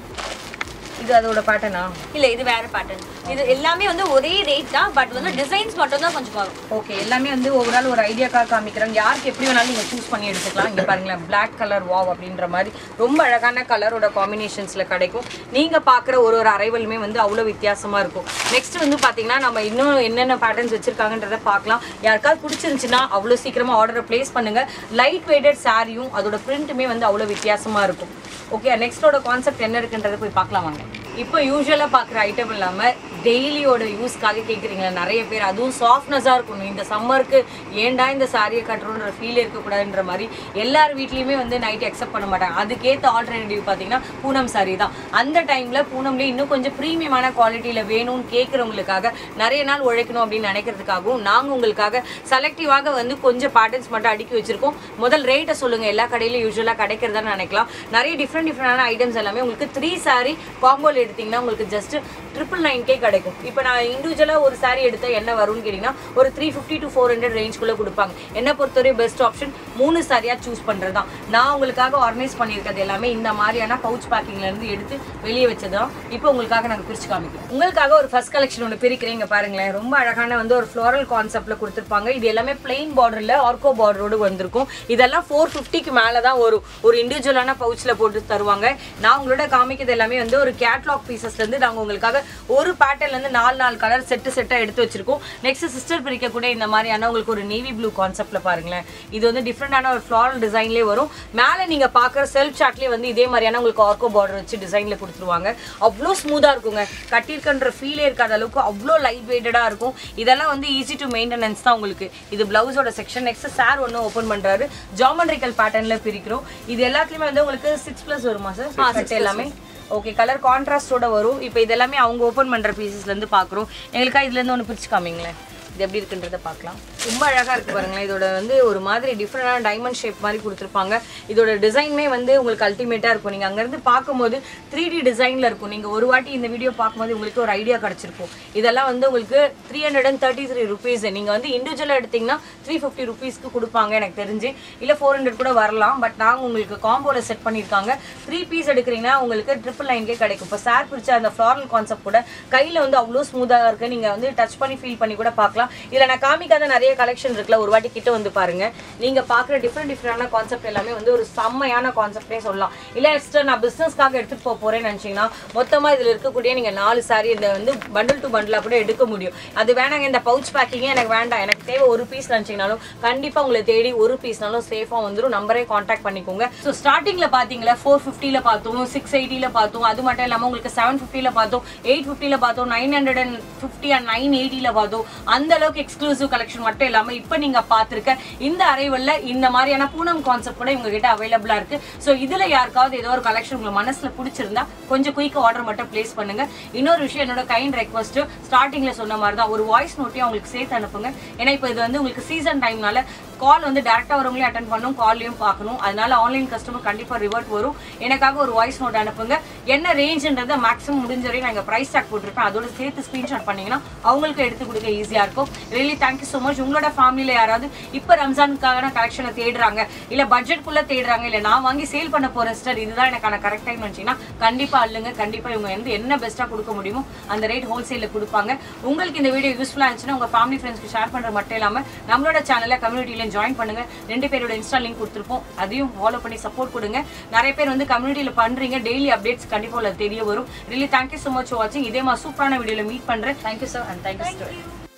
இது அதோட பேட்டர்னா இல்லை இது வேற பேட்டர்ன் இது எல்லாமே வந்து ஒரே ரேட் தான் பட் வந்து டிசைன்ஸ் மட்டும் தான் கொஞ்சம் வரும் ஓகே எல்லாமே வந்து ஓவரால் ஒரு ஐடியாக்காக காமிக்கிறாங்க யாருக்கு எப்படி வேணாலும் நீங்கள் சூஸ் பண்ணி எடுத்துக்கலாம் இங்கே பாருங்களேன் பிளாக் கலர் வாவ் அப்படின்ற மாதிரி ரொம்ப அழகான கலரோட காம்பினேஷன்ஸில் கிடைக்கும் நீங்கள் பார்க்குற ஒரு ஒரு அரைவலுமே வந்து அவ்வளோ வித்தியாசமாக இருக்கும் நெக்ஸ்ட் வந்து பார்த்தீங்கன்னா நம்ம இன்னும் என்னென்ன பேட்டர்ன்ஸ் வச்சிருக்காங்கன்றத பார்க்கலாம் யாருக்காவது பிடிச்சிருந்துச்சுன்னா அவ்வளோ சீக்கிரமாக ஆர்டரை ப்ளேஸ் பண்ணுங்கள் லைட் வெயிட்டட் சாரியும் அதோட பிரிண்ட்டுமே வந்து அவ்வளோ வித்தியாசமாக இருக்கும் ஓகே நெக்ஸ்டோட கான்செப்ட் என்ன இருக்குன்றதை போய் பார்க்கலாம் வாங்க இப்போ யூஸ்வலாக பார்க்குற ஐட்டம் இல்லாமல் டெய்லியோட யூஸ்க்காக கேட்குறீங்களா நிறைய பேர் அதுவும் சாஃப்ட்னஸாக இருக்கணும் இந்த சம்மருக்கு ஏன்டா இந்த சாரியை கட்டுறோன்ற ஃபீல் இருக்கக்கூடாதுன்ற மாதிரி எல்லார் வீட்லேயுமே வந்து நைட் அக்செப்ட் பண்ண மாட்டாங்க அதுக்கேற்ற ஆல்டர்னேட்டிவ் பார்த்தீங்கன்னா பூனம் சாரி தான் அந்த டைமில் பூனம்லேயே இன்னும் கொஞ்சம் ப்ரீமியமான குவாலிட்டியில் வேணும்னு கேட்குறவங்களுக்காக நிறைய நாள் உழைக்கணும் அப்படின்னு நினைக்கிறதுக்காகவும் நாங்கள் உங்களுக்காக செலக்டிவாக வந்து கொஞ்சம் பேட்டர்ன்ஸ் மட்டும் அடுக்கி வச்சிருக்கோம் முதல் ரேட்டை சொல்லுங்கள் எல்லா கடையிலும் யூஸ்வலாக கிடைக்கிறதா நினைக்கலாம் நிறைய டிஃப்ரெண்ட் டிஃப்ரெண்டான ஐட்டம்ஸ் எல்லாமே உங்களுக்கு த்ரீ சாரி காம்போல எடுத்தீங்கன்னா உங்களுக்கு ஜஸ்ட் ட்ரிபிள் நைன் கே கிடைக்கும் இப்போ நான் இண்டிவிஜுவலாக ஒரு சாரி எடுத்தால் என்ன வரும்னு கேட்டிங்கன்னா ஒரு three fifty to four hundred ரேஞ்ச்குள்ளே கொடுப்பாங்க என்னை பொறுத்தவரை பெஸ்ட் ஆப்ஷன் மூணு சாரியாக சூஸ் பண்ணுறது தான் நான் உங்களுக்காக ஆர்கனைஸ் பண்ணியிருக்கிறது எல்லாமே இந்த மாதிரியான பவுச் பேக்கிங்லேருந்து எடுத்து வெளியே வச்சது தான் இப்போ உங்களுக்காக நாங்கள் பிரித்து காமிக்கிறோம் உங்களுக்காக ஒரு ஃபர்ஸ்ட் கலெக்ஷன் ஒன்று பிரிக்கிறேன் இங்க பாருங்களேன் ரொம்ப அழகான வந்து ஒரு ஃப்ளோரல் கான்செப்ட்ல கொடுத்துருப்பாங்க இது எல்லாமே பிளெயின் பார்டரில் ஆர்கோ பார்டரோடு வந்திருக்கும் இதெல்லாம் ஃபோர் ஃபிஃப்டிக்கு மேலே தான் வரும் ஒரு இண்டிவிஜுவலான பவுச்சில் போட்டு தருவாங்க நான் உங்களோட காமிக்கிறது எல்லாமே வந்து ஒரு கேட்லாக் பீசஸ்லேருந்து நாங்கள் உங்களுக்காக ஒரு பேட்டர்ன்லேருந்து நாலு நாலு கலர் செட்டு செட்டாக எடுத்து வச்சிருக்கோம் நெக்ஸ்ட் சிஸ்டர் பிரிக்கக்கூடிய இந்த மாதிரியான உங்களுக்கு ஒரு நேவி ப்ளூ கான்செப்ட்டில் பாருங்களேன் இது வந்து டிஃப்ரெண்டான ஒரு ஃப்ளாரல் டிசைன்லேயே வரும் மேலே நீங்கள் பார்க்குற செல்ஃப் சார்ட்லேயே வந்து இதே மாதிரியான உங்களுக்கு ஆர்கோ பார்டர் வச்சு டிசைனில் கொடுத்துருவாங்க அவ்வளோ ஸ்மூத்தாக இருக்குங்க கட்டியிருக்கன்ற ஃபீலே இருக்காத அளவுக்கு அவ்வளோ லைட் வெயிட்டடாக இருக்கும் இதெல்லாம் வந்து ஈஸி டு மெயின்டெனன்ஸ் தான் உங்களுக்கு இது பிளவுஸோட செக்ஷன் நெக்ஸ்ட் சார் ஒன்று ஓப்பன் பண்ணுறாரு ஜாமெண்ட்ரிக்கல் பேட்டர்னில் பிரிக்கிறோம் இது எல்லாத்துலேயுமே வந்து உங்களுக்கு சிக்ஸ் ப்ளஸ் வருமா சார் எல்லாமே ஓகே கலர் கான்ட்ராஸ்டோட வரும் இப்போ இதெல்லாமே அவங்க ஓப்பன் பண்ணுற பீசஸ்லேருந்து பார்க்குறோம் எங்களுக்கா இதுலேருந்து ஒன்று பிரிச்சு காமிங்களேன் இது எப்படி இருக்குன்றத பார்க்கலாம் ரொம்ப அழகாக இருக்குது பாருங்களேன் இதோட வந்து ஒரு மாதிரி டிஃப்ரெண்டான டைமண்ட் ஷேப் மாதிரி கொடுத்துருப்பாங்க இதோட டிசைனுமே வந்து உங்களுக்கு அல்டிமேட்டாக இருக்கும் நீங்கள் அங்கேருந்து பார்க்கும்போது த்ரீ டி டிசைனில் இருக்கும் நீங்கள் ஒரு வாட்டி இந்த வீடியோ பார்க்கும்போது உங்களுக்கு ஒரு ஐடியா கிடச்சிருக்கும் இதெல்லாம் வந்து உங்களுக்கு three hundred and thirty three rupees நீங்கள் வந்து இண்டிவிஜுவலாக எடுத்தீங்கன்னா த்ரீ ஃபிஃப்டி ருபீஸ்க்கு கொடுப்பாங்க எனக்கு தெரிஞ்சு இல்லை ஃபோர் ஹண்ட்ரட் கூட வரலாம் பட் நாங்கள் உங்களுக்கு காம்போவில் செட் பண்ணியிருக்காங்க த்ரீ பீஸ் எடுக்கிறீங்கன்னா உங்களுக்கு ட்ரிபிள் நைன்கே கிடைக்கும் இப்போ சார் பிடிச்ச அந்த ஃப்ளாரல் கான்செப்ட் கூட கையில் வந்து அவ்வளோ ஸ்மூத்தாக இருக்குது நீங்கள் வந்து டச் பண்ணி ஃபீல் பண்ணி கூட பார்க்கலாம் இதில் நான் காமிக்காத நிறைய நிறைய கலெக்ஷன் இருக்குல்ல ஒரு வாட்டி கிட்ட வந்து பாருங்க நீங்க பாக்குற டிஃப்ரெண்ட் டிஃப்ரெண்டான கான்செப்ட் எல்லாமே வந்து ஒரு செம்மையான கான்செப்டே சொல்லலாம் இல்ல சிஸ்டர் நான் பிசினஸ்க்காக எடுத்துட்டு போக போறேன்னு நினைச்சீங்கன்னா மொத்தமா இதுல இருக்கக்கூடிய நீங்க நாலு சாரி இந்த வந்து பண்டில் டு பண்டிலா கூட எடுக்க முடியும் அது வேணாங்க இந்த பவுச் பேக்கிங்கே எனக்கு வேண்டாம் எனக்கு தேவை ஒரு பீஸ் நினைச்சீங்கனாலும் கண்டிப்பா உங்களை தேடி ஒரு பீஸ்னாலும் சேஃபா வந்துடும் நம்பரே காண்டாக்ட் பண்ணிக்கோங்க ஸோ ஸ்டார்டிங்ல பாத்தீங்களா ஃபோர் ஃபிஃப்டில பார்த்தோம் சிக்ஸ் எயிட்டில பார்த்தோம் அது மட்டும் இல்லாம உங்களுக்கு செவன் ஃபிஃப்டில பார்த்தோம் எயிட் ஃபிஃப்டில பார்த்தோம் nine hundred and fifty and nine எயிட்டில பார்த்தோம் அந்த அளவுக்கு எக்ஸ்க்ளூசிவ் கலெக்ஷன் மட்டும் இல்லாம இப்போ நீங்க பார்த்திருக்க இந்த அரைவல்ல இந்த மாதிரியான பூனம் கான்செப்ட் கூட உங்க கிட்ட அவைலபிளா இருக்கு ஸோ இதுல யாருக்காவது ஏதோ ஒரு கலெக்ஷன் உங்களுக்கு மனசுல பிடிச்சிருந்தா கொஞ்சம் குயிக் ஆர்டர் மட்டும் பிளேஸ் பண்ணுங்க இன்னொரு விஷயம் என்னோட கைண்ட் ரெக்வஸ்ட் ஸ்டார்டிங்ல சொன்ன மாதிரி தான் ஒரு வாய்ஸ் நோட்டையும் உங்களுக்கு சேர்த்து அனுப்புங்க ஏன்னா இப்போ இது வந்து உங்களுக்கு சீசன் டைம்னால கால் வந்து டேரக்டா வரவங்களே அட்டன் பண்ணும் கால்லையும் பார்க்கணும் அதனால ஆன்லைன் கஸ்டமர் கண்டிப்பா ரிவர்ட் வரும் எனக்காக ஒரு வாய்ஸ் நோட் அனுப்புங்க என்ன ரேஞ்சுன்றதை மேக்ஸிமம் முடிஞ்ச வரையும் நான் ப்ரைஸ் டாக் போட்டிருப்பேன் அதோட சேர்த்து ஸ்கிரீன்ஷாட் பண்ணீங்கன்னா அவங்களுக்கு எடுத்து கொடுக்க ஈஸியா இருக்கும் ரியலி தேங்க்யூ ஸோ மச் உங்களோட ஃபேமிலியில யாராவது இப்போ ரம்ஜானுக்கான கலெக்ஷனை தேடுறாங்க இல்ல பட்ஜெட்குள்ள தேடுறாங்க இல்ல நான் வாங்கி சேல் பண்ண போறேன் சிஸ்டர் இதுதான் எனக்கான கரெக்ட் டைம் நினைச்சீங்கன்னா கண்டிப்பா அல்லுங்க கண்டிப்பா இவங்க வந்து என்ன பெஸ்ட்டா கொடுக்க முடியுமோ அந்த ரேட் ஹோல்சேல்ல கொடுப்பாங்க உங்களுக்கு இந்த வீடியோ யூஸ்ஃபுல்லா இருந்துச்சுன்னா உங்க ஃபேமிலி ஃப்ரெண்ட்ஸ்க்கு ஷேர் பண்றது மட்டும் இல்லாம நம்மளோட சேனல்ல கம்யூனிட்டில ஜாயின் பண்ணுங்க ரெண்டு பேரோட இன்ஸ்டா லிங்க் கொடுத்துருப்போம் அதையும் ஃபாலோ பண்ணி சப்போர்ட் கொடுங்க நிறைய பேர் வந்து கம்யூனிட்டியில பண்றீங்க டெய்லி அப்டேட்ஸ் கண்டிப்பா உங்களுக்கு தெரிய வரும் ரியலி தேங்க்யூ ஸோ மச் வாட்சிங் இதே மாதிரி சூப்பரான வீடியோல மீட் பண்றேன் thank you sir and thank you sir